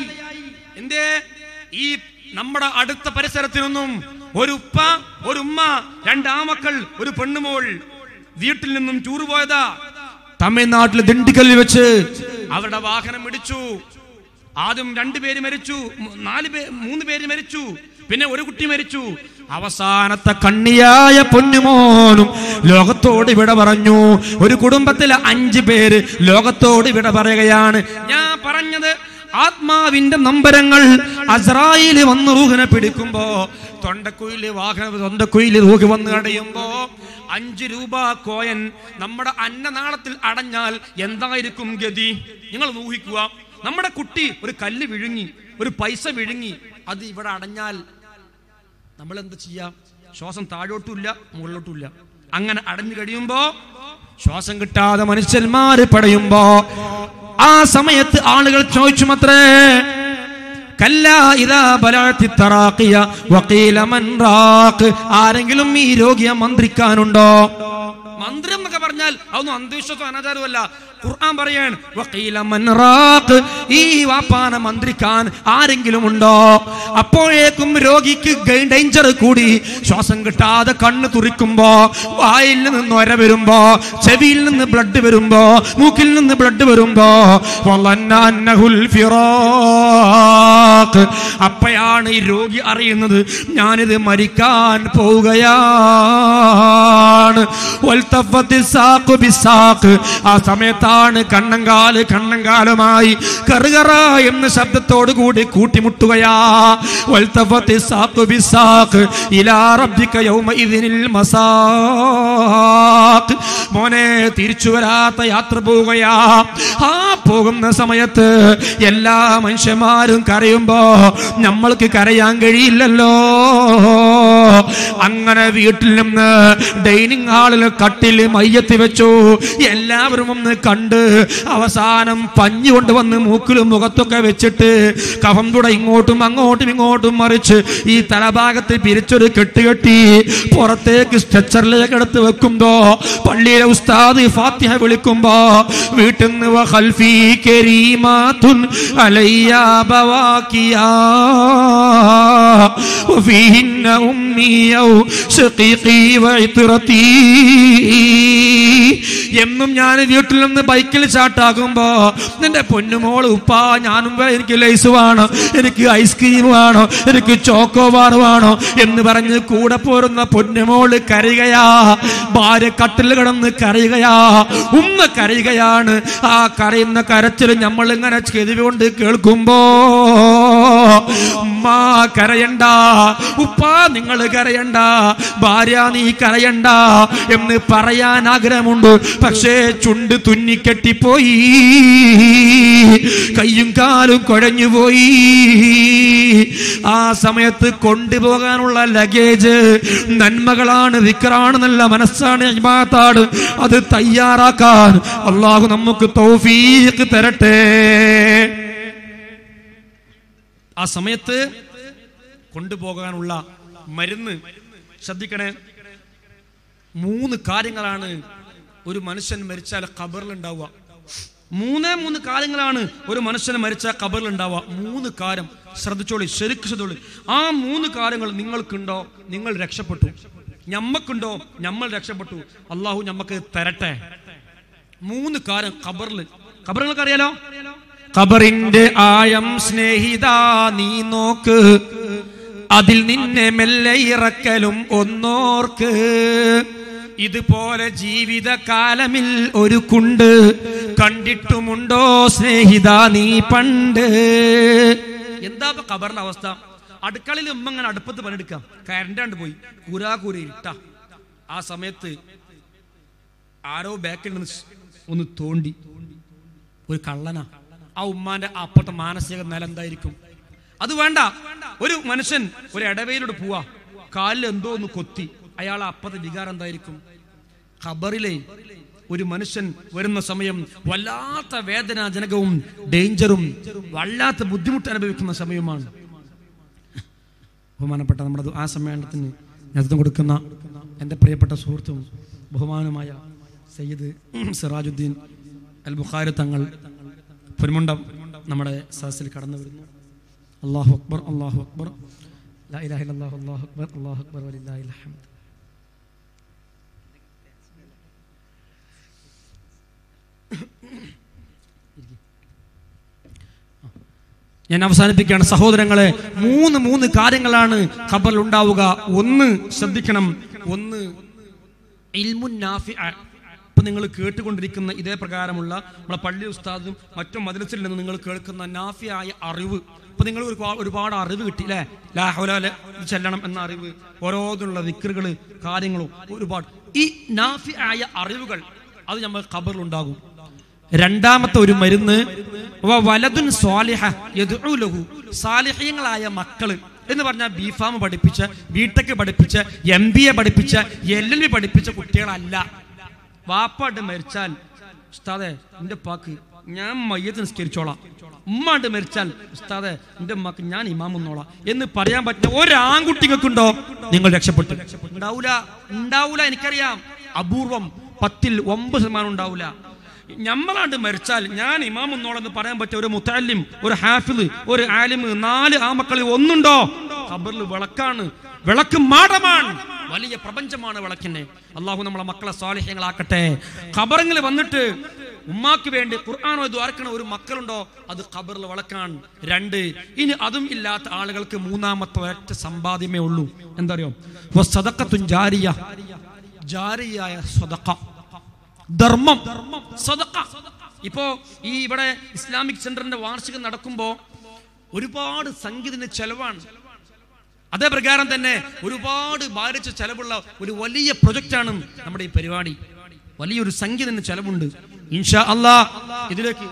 എന്തേ ഈ നമ്മുടെ അടുത്ത പരിസരത്തിനൊന്നും ഒരു ഉപ്പ ഒരു ഉമ്മ രണ്ടാമക്കൾ ഒരു പെണ്ണുമോൾ വീട്ടിൽ നിന്നും ടൂർ പോയതാ തമിഴ്നാട്ടിൽ ദിണ്ടിക്കല്ലിൽ വെച്ച് അവരുടെ വാഹനം ഇടിച്ചു ആദ്യം രണ്ടുപേര് മരിച്ചു മൂ- നാല് പേ മൂന്ന് പേര് മരിച്ചു പിന്നെ ഒരു കുട്ടി മരിച്ചു അവസാനത്തെ കണ്ണിയായ പൊന്നുമോനും ലോകത്തോട് വിട പറഞ്ഞു ഒരു കുടുംബത്തിലെ അഞ്ച് പേര് ലോകത്തോട് വിട പറയുകയാണ് ഞാൻ പറഞ്ഞത് ആത്മാവിന്റെ നമ്പരങ്ങൾ അസ്രായിൽ വന്ന് റൂഹിനെ പിടിക്കുമ്പോ തൊണ്ടക്കുയില് വാഹന തൊണ്ടക്കുയില് റൂഹ് വന്ന് അടയുമ്പോ അഞ്ച് രൂപ കോയൻ നമ്മുടെ അന്നനാളത്തിൽ അടഞ്ഞാൽ എന്തായിരിക്കും ഗതി നിങ്ങൾ ഊഹിക്കുക നമ്മുടെ കുട്ടി ഒരു കല്ല് വിഴുങ്ങി ഒരു പൈസ വിഴുങ്ങി അത് ഇവിടെ അടഞ്ഞാൽ നമ്മൾ എന്ത് ചെയ്യാം ശ്വാസം താഴോട്ടുമില്ല മുകളിലോട്ടുമില്ല അങ്ങനെ അടഞ്ഞു കഴിയുമ്പോ ശ്വാസം കിട്ടാതെ മനുഷ്യന്മാര് പടയുമ്പോ ആ സമയത്ത് ആളുകൾ ചോദിച്ചു മത്രേ കല്ല ഇതാ ബലാത്തി തറാക്കിയ വക്കീല മൻ റാഖ് ആരെങ്കിലും ഈ രോഗിയെ മന്ത്രിക്കാനുണ്ടോ മന്ത്രം എന്നൊക്കെ പറഞ്ഞാൽ അതൊന്നും അന്ധവിശ്വാസം അനാചാരമല്ല ഖുർആൻ പറയാൻ വക്കീല മൻ റാഖ് ഈ വാപ്പാന മന്ത്രിക്കാൻ ആരെങ്കിലും ഉണ്ടോ അപ്പോഴേക്കും രോഗിക്ക് ഡേഞ്ചർ കൂടി ശ്വാസം കിട്ടാതെ കണ്ണ് തുറിക്കുമ്പോ വായിൽ നിന്ന് നൊര വരുമ്പോ ചെവിയിൽ നിന്ന് ബ്ലഡ് വരുമ്പോ മൂക്കിൽ നിന്ന് ബ്ലഡ് വരുമ്പോ വളന്ന അന്നഹുൽ ഫിറാഖ് ബിസാഖ് അപ്പയാണ് ഈ രോഗി അറിയുന്നത് ഞാനിത് മരിക്കാൻ പോവുകയാണ് വൽത്തഫത്തി സാഖ് ബിസാഖ്. ആ സമയത്താണ് കണ്ണങ്കാല് കണ്ണങ്കാലുമായി കറുകറ എന്ന ശബ്ദത്തോടു കൂടി കൂട്ടിമുട്ടുകയാ വൽത്തഫത്തി സാഖ് ബിസാഖ്. ഇലാ റബ്ബിക യൗമഇദിനിൽ മസാഖ്. മോനെ തിരിച്ചു വരാത്ത യാത്ര പോവുകയാ ആ പോകുന്ന സമയത്ത് എല്ലാ മനുഷ്യന്മാരും കരയുമ്പോ നമ്മൾക്ക് കരയാൻ കഴിയില്ലല്ലോ അങ്ങനെ വീട്ടിൽ നിന്ന് ഡൈനിങ് ഹാളിൽ കട്ടിൽ മയ്യത്തി വെച്ചു എല്ലാവരും ഒന്ന് കണ്ട് അവസാനം പഞ്ഞു കൊണ്ടുവന്ന് മൂക്കിലും മുഖത്തൊക്കെ വെച്ചിട്ട് കഫം തുട ഇങ്ങോട്ടും അങ്ങോട്ടും ഇങ്ങോട്ടും മറിച്ച് ഈ തലഭാഗത്ത് പിരിച്ചൊരു കെട്ടുകെട്ടി പുറത്തേക്ക് സ്ട്രെച്ചറിലേക്ക് എടുത്ത് വെക്കുമ്പോ പള്ളിയിലെ ഉസ്താദ് ഫാത്തിഹ വിളിക്കുമ്പോ വീട്ടിൽ നിന്ന് വ ഖൽഫി കരീമാതുൻ അലയ്യ ബവാക്കിയാ وفيهن أمي أو شقيقي وعطرتي എന്നും ഞാൻ വീട്ടിൽ നിന്ന് ബൈക്കിൽ ചാട്ടാകുമ്പോ നിന്റെ പൊന്നുമോള് ഉപ്പാ ഞാനും വേ- എനിക്ക് ലൈസ് വേണം എനിക്ക് ഐസ്ക്രീം വേണോ എനിക്ക് ചോക്കോ ബാർ വേണോ എന്ന് പറഞ്ഞ് കൂടെ പോരുന്ന പൊന്നുമോള് കരയുകയാ ഭാര്യ കട്ടിൽ കിടന്ന് കരയുകയാ ഉമ്മ കരയുകയാണ് ആ കരയുന്ന കരച്ചിൽ നമ്മൾ ഇങ്ങനെ ചെവി കൊണ്ട് കേൾക്കുമ്പോ ഉമ്മ കരയണ്ട ഉപ്പ നിങ്ങൾ കരയണ്ട ഭാര്യ നീ കരയണ്ട എന്ന് പറയാൻ ആഗ്രഹമുണ്ട് പക്ഷേ ചുണ്ട് തുന്നിക്കെട്ടിപ്പോയി കയ്യും കാലും കുഴഞ്ഞുപോയി ആ സമയത്ത് കൊണ്ടുപോകാനുള്ള ലഗേജ് നന്മകളാണ് വിക്രാണെന്നല്ല മനസ്സാണ് ഇമാത്താണ് അത് തയ്യാറാക്കാൻ അള്ളാഹു നമുക്ക് തൗഫീഖ് തരട്ടെ ആ സമയത്ത് കൊണ്ടുപോകാനുള്ള മരുന്ന് ശ്രദ്ധിക്കണേ മൂന്ന് കാര്യങ്ങളാണ് ഒരു മനുഷ്യൻ മരിച്ചാൽ ഖബറിൽ ഉണ്ടാവുക മൂന്നേ മൂന്ന് കാര്യങ്ങളാണ് ഒരു മനുഷ്യൻ മരിച്ചാൽ ഖബറിൽ ഉണ്ടാവുക മൂന്ന് കാര്യം ശ്രദ്ധിച്ചോളി ശരിക്കും ശ്രദ്ധിച്ചോളി ആ മൂന്ന് കാര്യങ്ങൾ നിങ്ങൾക്കുണ്ടോ നിങ്ങൾ രക്ഷപ്പെട്ടു ഞമ്മക്കുണ്ടോ നമ്മൾ രക്ഷപ്പെട്ടു അള്ളാഹു ഞമ്മക്ക് തരട്ടെ മൂന്ന് കാര്യം ഖബറിൽ ഖബർ നിങ്ങൾക്ക് അറിയാലോ ഖബറിന്റെ ആയം സ്നേഹിത നീ നോക്ക് അതിൽ നിന്നെ മെല്ലെ ഇറക്കലും ഒന്നോർക്ക് ഇതുപോലെ ജീവിതകാലമിൽ ഒരു കുണ്ട് കണ്ടിട്ടുമുണ്ടോ സ്നേഹിത നീ പണ്ട് എന്താ ഇപ്പൊ ഖബറിന്റെ അവസ്ഥ അടുക്കളയിൽ ഉമ്മ ഇങ്ങനെ അടുപ്പത്ത് പണിയെടുക്കാം കരണ്ടാണ്ട് പോയി കൂരാ കൂര ഇട്ട ആ സമയത്ത് ആരോ ബാക്കിൽ നിന്ന് ഒന്ന് തോണ്ടി ഒരു കള്ളനാ ആ ഉമ്മാന്റെ അപ്പത്തെ മാനസിക നില എന്തായിരിക്കും അത് വേണ്ട ഒരു മനുഷ്യൻ ഒരു ഇടവയിലൂടെ പോവാ കാലിൽ എന്തോ ഒന്ന് കൊത്തി അയാൾ അപ്പത്തെ വികാരം എന്തായിരിക്കും ഖബറിലെ ഒരു മനുഷ്യൻ വരുന്ന സമയം വല്ലാത്ത വേദനാജനകവും ഡേഞ്ചറും വല്ലാത്ത ബുദ്ധിമുട്ട് അനുഭവിക്കുന്ന സമയമാണ് ബഹുമാനപ്പെട്ട നമ്മുടെ ആ സമ്മേളനത്തിന് നേതൃത്വം കൊടുക്കുന്ന എൻ്റെ പ്രിയപ്പെട്ട സുഹൃത്തും ബഹുമാനമായ സയ്യിദ് സിറാജുദ്ദീൻ അൽ ബുഖാരി തങ്ങൾ പൊന്മുണ്ടം നമ്മുടെ സദസ്സിൽ കടന്നു വരുന്നു അള്ളാഹു അക്ബർ അള്ളാഹു അക്ബർ ലാ ഇലാഹ ഇല്ലല്ലാഹു അല്ലാഹു അക്ബർ അല്ലാഹു അക്ബർ വലില്ലാഹിൽ ഹംദ് ഞാൻ അവസാനിപ്പിക്കുകയാണ് സഹോദരങ്ങളെ മൂന്ന് മൂന്ന് കാര്യങ്ങളാണ് ഖബറിൽ ഉണ്ടാവുക ഒന്ന് ശ്രദ്ധിക്കണം ഒന്ന് ഇൽമുൻ നാഫിഅ. ഇപ്പൊ നിങ്ങൾ കേട്ടുകൊണ്ടിരിക്കുന്ന ഇതേ പ്രകാരമുള്ള നമ്മളെ പള്ളി ഉസ്താദും മറ്റും മദ്രസിൽ നിന്ന് നിങ്ങൾ കേൾക്കുന്ന നാഫിയായ അറിവ് ഇപ്പൊ നിങ്ങൾ ഒരു ഒരുപാട് അറിവ് കിട്ടി അല്ലേ ലാഹുലാലെ ചെല്ലണം എന്ന അറിവ് ഓരോന്നുള്ള വിക്രുകള് കാര്യങ്ങളും ഒരുപാട് ഈ നാഫിയായ അറിവുകൾ അത് നമ്മൾ ഖബറിൽ ഉണ്ടാകും രണ്ടാമത്തെ ഒരു മരുന്ന് വ വലതുൻ സ്വാലിഹ യദ്ഉ ലഹു സാലിഹ്യങ്ങളായ മക്കള് എന്ന് പറഞ്ഞാൽ ബി ഫാം പഠിപ്പിച്ച ബിടെക് പഠിപ്പിച്ച എം ബി എ പഠിപ്പിച്ച എൽ എൽ ബി പഠിപ്പിച്ച കുട്ടികളല്ല വാപ്പാട്ട് മരിച്ചാൽ ഉസ്താദെ എന്റെ പാക്ക് ഞാൻ മയ്യത്ത് നിസ്കരിച്ചോളാം ഉമ്മാണ്ട് മരിച്ചാൽ ഉസ്താദെ എന്റെ ഉമ്മക്ക് ഞാൻ ഇമാമുന്നോളാം എന്ന് പറയാൻ പറ്റുന്ന ഒരു ആൺകുട്ടികൾക്കുണ്ടോ നിങ്ങൾ രക്ഷപ്പെട്ടു ഉണ്ടാവൂല ഉണ്ടാവൂല എനിക്കറിയാം അപൂർവം പത്തിൽ ഒമ്പത് ശതമാനം ഉണ്ടാവൂല ഞമ്മളാണ്ട് മരിച്ചാൽ ഞാൻ ഇമാമുന്നോളെന്ന് പറയാൻ പറ്റിയ ഒരു മുത്താലിം ഒരു ഹാഫിദ് ഒരു ആലിം നാല് ആ മക്കളിൽ ഒന്നുണ്ടോ ഖബറിൽ വിളക്കാണ് വിളക്ക് മാടമാണ് വലിയ പ്രപഞ്ചമാണ് വിളക്കിനെ അള്ളാഹു നമ്മളെ മക്കളെ സ്വാലിഹ്യങ്ങളാക്കട്ടെ ഖബറിൽ വന്നിട്ട് ഉമ്മാക്ക് വേണ്ടി ഖുർആാനോ ദ്വാരക്കണ ഒരു മക്കളുണ്ടോ അത് ഖബറിൽ വളക്കാൻ രണ്ട് ഇനി അതും ഇല്ലാത്ത ആളുകൾക്ക് മൂന്നാമത്തെ ഒരൊറ്റ സമ്പാദ്യമേ ഉള്ളൂ എന്താ അറിയോ സദക്കത്തും ജാരിയ ജാരിയായ സ്വതക്ക ധർമ്മം സദക്ക ഇപ്പോ ഈ ഇവിടെ ഇസ്ലാമിക് സെന്ററിന്റെ വാർഷികം നടക്കുമ്പോ ഒരുപാട് സംഗീതത്തിന് ചെലവാണ് അതേ പ്രകാരം തന്നെ ഒരുപാട് ഭാരിച്ച ചെലവുള്ള ഒരു വലിയ പ്രൊജക്റ്റാണ് നമ്മുടെ ഈ പരിപാടി വലിയൊരു സംഗീതത്തിന് ചെലവുണ്ട് ഇൻഷാ അല്ലാ ഇതിലേക്ക്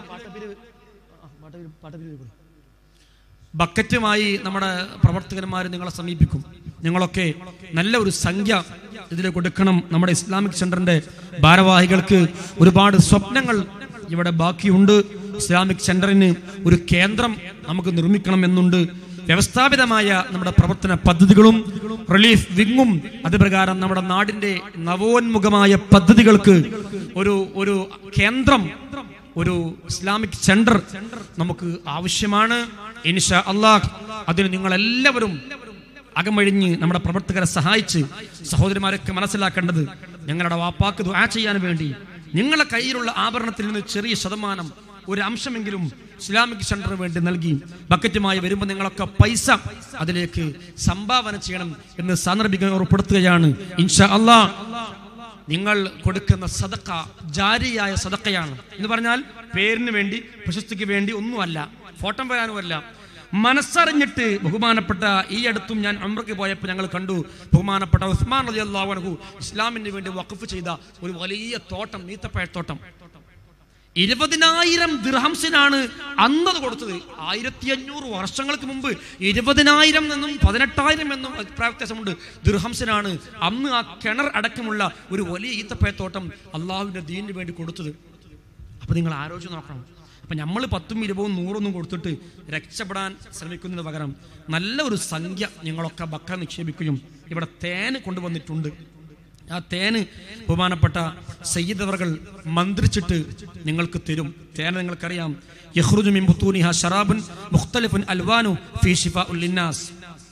ബക്കറ്റുമായി നമ്മുടെ പ്രവർത്തകന്മാർ നിങ്ങളെ സമീപിക്കും നിങ്ങളൊക്കെ നല്ല ഒരു സംഖ്യ ഇതിൽ കൊടുക്കണം നമ്മുടെ ഇസ്ലാമിക് സെന്ററിന്റെ ഭാരവാഹികൾക്ക് ഒരുപാട് സ്വപ്നങ്ങൾ ഇവിടെ ബാക്കിയുണ്ട് ഇസ്ലാമിക് സെന്ററിന് ഒരു കേന്ദ്രം നമുക്ക് നിർമ്മിക്കണം എന്നുണ്ട് വ്യവസ്ഥാപിതമായ നമ്മുടെ പ്രവർത്തന പദ്ധതികളും റിലീഫ് വിങ്ങും അതുപ്രകാരം നമ്മുടെ നാടിന്റെ നവോന്മുഖമായ പദ്ധതികൾക്ക് ഒരു ഒരു കേന്ദ്രം ഒരു ഇസ്ലാമിക് സെന്റർ നമുക്ക് ആവശ്യമാണ് ഇൻഷാ അള്ളാഹ് അതിന് നിങ്ങൾ എല്ലാവരും അകമഴിഞ്ഞ് നമ്മുടെ പ്രവർത്തകരെ സഹായിച്ച് സഹോദരിമാരൊക്കെ മനസ്സിലാക്കേണ്ടത് ഞങ്ങളുടെ വാപ്പാക്ക് ദുആ ചെയ്യാൻ വേണ്ടി നിങ്ങളെ കയ്യിലുള്ള ആഭരണത്തിൽ നിന്ന് ചെറിയ ശതമാനം ഒരു അംശമെങ്കിലും ഇസ്ലാമിക് സെന്ററിന് വേണ്ടി നൽകി ബക്കറ്റുമായി വരുമ്പോൾ നിങ്ങളൊക്കെ പൈസ അതിലേക്ക് സംഭാവന ചെയ്യണം എന്ന് സാന്ദർഭികം ഉറപ്പെടുത്തുകയാണ് ഇൻഷാ അള്ളാഹ് നിങ്ങൾ കൊടുക്കുന്ന സദക്ക ജാരിയായ സദക്കയാണ് എന്ന് പറഞ്ഞാൽ പേരിന് വേണ്ടി പ്രശസ്തിക്ക് വേണ്ടി ഒന്നുമല്ല ഫോട്ടം വരാനുമല്ല മനസ്സറിഞ്ഞിട്ട് ബഹുമാനപ്പെട്ട ഈ അടുത്തും ഞാൻ അമ്രക്ക് പോയപ്പോൾ ഞങ്ങൾ കണ്ടു ബഹുമാനപ്പെട്ട ഉസ്മാൻ റലി അള്ളാഹു ഇസ്ലാമിന് വേണ്ടി വഖഫ് ചെയ്ത ഒരു വലിയ തോട്ടം നീത്തപ്പഴത്തോട്ടം ഇരുപതിനായിരം ദിർഹംസിനാണ് അന്നത് കൊടുത്തത് ആയിരത്തി അഞ്ഞൂറ് വർഷങ്ങൾക്ക് മുമ്പ് ഇരുപതിനായിരം എന്നും പതിനെട്ടായിരം എന്നും അഭിപ്രായ വ്യത്യാസമുണ്ട് ദിർഹംസിനാണ് അന്ന് ആ കിണർ അടക്കമുള്ള ഒരു വലിയ ഈത്തപ്പഴത്തോട്ടം അള്ളാഹുവിന്റെ ദീനിന് വേണ്ടി കൊടുത്തത് അപ്പൊ നിങ്ങൾ ആലോചിച്ച് നോക്കണം അപ്പൊ നമ്മൾ പത്തും ഇരുപതും നൂറൊന്നും കൊടുത്തിട്ട് രക്ഷപ്പെടാൻ ശ്രമിക്കുന്നതിന് പകരം നല്ല ഒരു സംഖ്യ നിങ്ങളൊക്കെ ബക്ക നിക്ഷേപിക്കുകയും ഇവിടെ തേന് കൊണ്ടുവന്നിട്ടുണ്ട് ആ തേന് ബഹുമാനപ്പെട്ട സയ്യിദവറുകൾ മന്ത്രിച്ചിട്ട് നിങ്ങൾക്ക് തരും തേന് നിങ്ങൾക്കറിയാം യഹ്റുജു മിൻ ബുത്തൂനിഹ ശറാബുൻ മുഖ്തലിഫുൻ അൽവാനു ഫീ ശിഫാഉൽ ലിന്നാസ്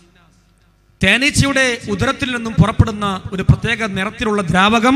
തേനീച്ചയുടെ ഉദരത്തിൽ നിന്നും പുറപ്പെടുന്ന ഒരു പ്രത്യേക നിറത്തിലുള്ള ദ്രാവകം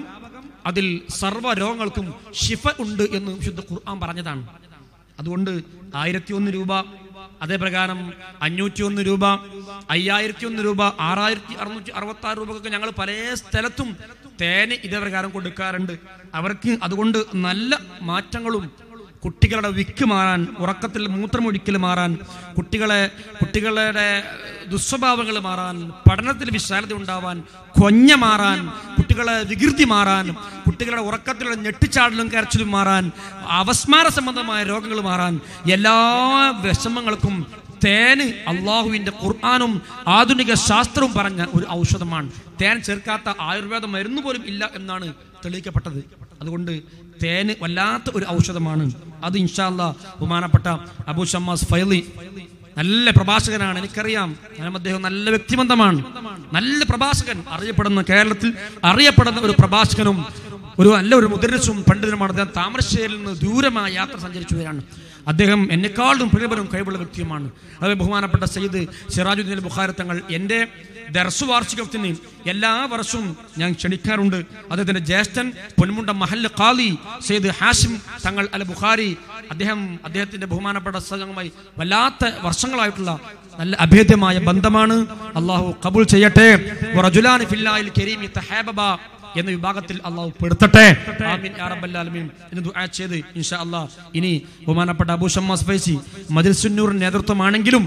അതിൽ സർവ്വ രോഗങ്ങൾക്കും ഷിഫ ഉണ്ട് എന്ന് വിശുദ്ധ ഖുർആൻ പറഞ്ഞതാണ് അതുകൊണ്ട് ആയിരത്തി ഒന്ന് രൂപ അതേ പ്രകാരം അഞ്ഞൂറ്റി ഒന്ന് രൂപ അയ്യായിരത്തി ഒന്ന് രൂപ ആറായിരത്തി അറുന്നൂറ്റി അറുപത്തി ആറ് രൂപക്കൊക്കെ ഞങ്ങൾ പല സ്ഥലത്തും തേന് ഇതേ പ്രകാരം കൊടുക്കാറുണ്ട് അവർക്ക് അതുകൊണ്ട് നല്ല മാറ്റങ്ങളും കുട്ടികളുടെ വിക്ക് മാറാൻ ഉറക്കത്തിൽ മൂത്രമൊഴിക്കൽ മാറാൻ കുട്ടികളെ കുട്ടികളുടെ ദുസ്വഭാവങ്ങൾ മാറാൻ പഠനത്തിൽ വിശാലത ഉണ്ടാവാൻ കൊഞ്ഞ മാറാൻ കുട്ടികളെ വികൃതി മാറാൻ കുട്ടികളുടെ ഉറക്കത്തിലുള്ള ഞെട്ടിച്ചാടലും കരച്ചിലും മാറാൻ അവസ്മാര സംബന്ധമായ രോഗങ്ങൾ മാറാൻ എല്ലാ വിഷമങ്ങൾക്കും തേന് അള്ളാഹുവിന്റെ ഖുർആാനും ആധുനിക ശാസ്ത്രവും പറഞ്ഞ ഒരു ഔഷധമാണ് തേൻ ചേർക്കാത്ത ആയുർവേദ മരുന്ന് പോലും ഇല്ല എന്നാണ് തെളിയിക്കപ്പെട്ടത് അതുകൊണ്ട് തേന് വല്ലാത്ത ഒരു ഔഷധമാണ് അത് ഇൻഷാല്ല ബഹുമാനപ്പെട്ട അബൂ ഷമ്മാസ് ഫൈലി നല്ല പ്രഭാഷകനാണ് എനിക്കറിയാം കാരണം അദ്ദേഹം നല്ല വ്യക്തിബന്ധമാണ് നല്ല പ്രഭാഷകൻ അറിയപ്പെടുന്ന കേരളത്തിൽ അറിയപ്പെടുന്ന ഒരു പ്രഭാഷകനും ഒരു നല്ല ഒരു മുദ്രസും പണ്ഡിതനുമാണ് അദ്ദേഹം താമരശ്ശേരിയിൽ നിന്ന് ദൂരമായ യാത്ര സഞ്ചരിച്ചു വരികയാണ് അദ്ദേഹം എന്നെക്കാളും പ്രിയപരം കഴിവുള്ള വ്യക്തിയുമാണ് അത് ബഹുമാനപ്പെട്ട സയ്യിദ് സിറാജുദ്ദീൻ ബുഖാരി തങ്ങൾ എൻ്റെ ദർശു വാർഷികത്തിന് എല്ലാ വർഷവും ഞാൻ ക്ഷണിക്കാറുണ്ട് അദ്ദേഹത്തിന്റെ ജ്യേഷ്ഠൻ പൊന്മുണ്ട മഹല്ല് ഖാലി സയ്യിദ് ഹാഷിം തങ്ങൾ അൽ ബുഖാരി അദ്ദേഹം അദ്ദേഹത്തിന്റെ ബഹുമാനപ്പെട്ട സജങ്ങമായി വല്ലാത്ത വർഷങ്ങളായിട്ടുള്ള നല്ല അഭേദ്യമായ ബന്ധമാണ് അള്ളാഹു കബൂൽ ചെയ്യട്ടെ വറജുലാനി ഫില്ലാഹിൽ കരീമി തഹാബബ എന്ന വിഭാഗത്തിൽ അള്ളാഹു പെടുത്തട്ടെ ആമീൻ യാ റബ്ബൽ ആലമീൻ എന്ന് ദുആ ചെയ്ത് ഇൻഷാ അള്ളാഹ് ഇനി ബഹുമാനപ്പെട്ട അബൂ ഷമ്മാസ് ഫൈസി മജിൽസുന്നൂർ നേതൃത്വമാണെങ്കിലും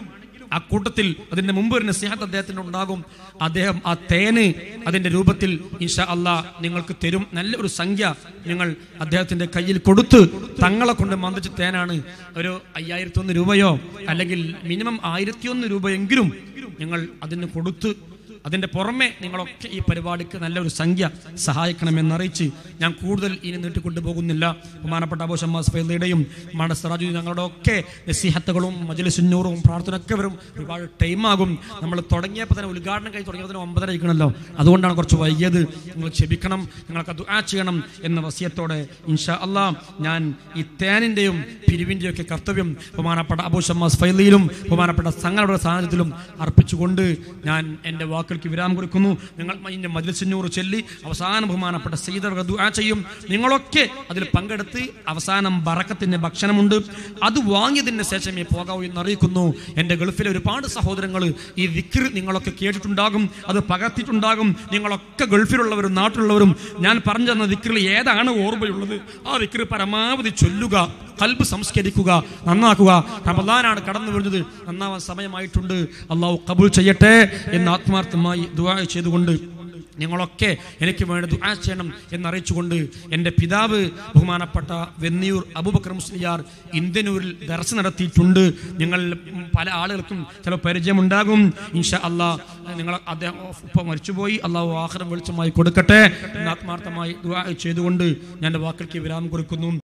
ആ കൂട്ടത്തിൽ അതിന്റെ മുമ്പ് ഒരു നസിഹത്ത് അദ്ദേഹത്തിന് ഉണ്ടാകും അദ്ദേഹം ആ തേന് അതിന്റെ രൂപത്തിൽ ഇൻഷാ അള്ളാ നിങ്ങൾക്ക് തരും നല്ല ഒരു സംഖ്യ നിങ്ങൾ അദ്ദേഹത്തിന്റെ കയ്യിൽ കൊടുത്ത് തങ്ങളെ കൊണ്ട് മന്ദിച്ച തേനാണ് ഒരു അയ്യായിരത്തി ഒന്ന് രൂപയോ അല്ലെങ്കിൽ മിനിമം ആയിരത്തി ഒന്ന് രൂപയെങ്കിലും നിങ്ങൾ അതിന് കൊടുത്ത് അതിന്റെ പുറമെ നിങ്ങളൊക്കെ ഈ പരിപാടിക്ക് നല്ലൊരു സംഖ്യ സഹായിക്കണമെന്നറിയിച്ച് ഞാൻ കൂടുതൽ ഇനി നീട്ടിക്കൊണ്ടു പോകുന്നില്ല ബഹുമാനപ്പെട്ട അബൂ ഷമ്മാസ് ഫൈലയുടെയും മട സിറാജു ഞങ്ങളുടെ ഒക്കെ നസീഹത്തുകളും മജലിസുന്നൂറും പ്രാർത്ഥനയൊക്കെ വരും ഒരുപാട് ടൈമാകും നമ്മൾ തുടങ്ങിയപ്പോൾ തന്നെ ഉദ്ഘാടനം കഴിഞ്ഞ് തുടങ്ങിയപ്പോൾ തന്നെ ഒമ്പതര ഇരിക്കണമല്ലോ അതുകൊണ്ടാണ് കുറച്ച് വൈകിയത് നിങ്ങൾ ക്ഷമിക്കണം നിങ്ങൾക്ക് ദുആ ചെയ്യണം എന്ന വസിയത്തോടെ ഇൻഷാ അള്ളാ ഞാൻ ഈ തേനിന്റെയും പിരിവിന്റെയും ഒക്കെ കർത്തവ്യം ബഹുമാനപ്പെട്ട അബൂ ഷമ്മാസ് ഫൈലിയിലും ബഹുമാനപ്പെട്ട സംഘടനയുടെ സാന്നിധ്യത്തിലും അർപ്പിച്ചുകൊണ്ട് ഞാൻ എൻ്റെ വാക്കുകൾ വാക്കുകൾക്ക് വിരാമം കൊടുക്കുന്നു നിങ്ങൾ ഇതിന്റെ മജ്ലിസിനൂറ് ചൊല്ലി അവസാനം ബഹുമാനപ്പെട്ട സീതർ ദുആ ചെയ്യും നിങ്ങളൊക്കെ അതിൽ പങ്കെടുത്ത് അവസാനം ബറക്കത്തിന്റെ ഭക്ഷണമുണ്ട് അത് വാങ്ങിയതിന് ശേഷമേ പോകാവൂ എന്ന് അറിയിക്കുന്നു എൻ്റെ ഗൾഫിലെ ഒരുപാട് സഹോദരങ്ങൾ ഈ വിക്ർ നിങ്ങളൊക്കെ കേട്ടിട്ടുണ്ടാകും അത് പകർത്തിയിട്ടുണ്ടാകും നിങ്ങളൊക്കെ ഗൾഫിലുള്ളവരും നാട്ടിലുള്ളവരും ഞാൻ പറഞ്ഞു തന്ന വിക്രിൽ ഏതാണ് ഓർമ്മയുള്ളത് ആ വിക്ർ പരമാവധി ചൊല്ലുക കൽബ് സംസ്കരിക്കുക നന്നാക്കുക റമദാനാണ് കടന്നു വരുന്നത് നന്നാവാൻ സമയമായിട്ടുണ്ട് അള്ളാഹു കബൂൽ ചെയ്യട്ടെ എന്ന് ആത്മാർത്ഥമായി ദുആ ചെയ്തുകൊണ്ട് നിങ്ങളൊക്കെ എനിക്ക് വേണ്ടി ദുആ ചെയ്യണം എന്നറിയിച്ചുകൊണ്ട് എൻ്റെ പിതാവ് ബഹുമാനപ്പെട്ട വെന്നിയൂർ അബൂബക്കർ മുസ്ലിയാർ ഇന്ത്യനൂരിൽ ദർശ നടത്തിയിട്ടുണ്ട് നിങ്ങൾ പല ആളുകൾക്കും ചില പരിചയമുണ്ടാകും ഇൻഷാ അല്ലാ നിങ്ങൾ അദ്ദേഹം ഇപ്പം മരിച്ചുപോയി അള്ളാഹു ആഹ്റം വെളിച്ചമായി കൊടുക്കട്ടെ എന്ന് ആത്മാർത്ഥമായി ദുആ ചെയ്തുകൊണ്ട് ഞാൻ എൻ്റെ വാക്കൾക്ക് വിരാമം കൊടുക്കുന്നു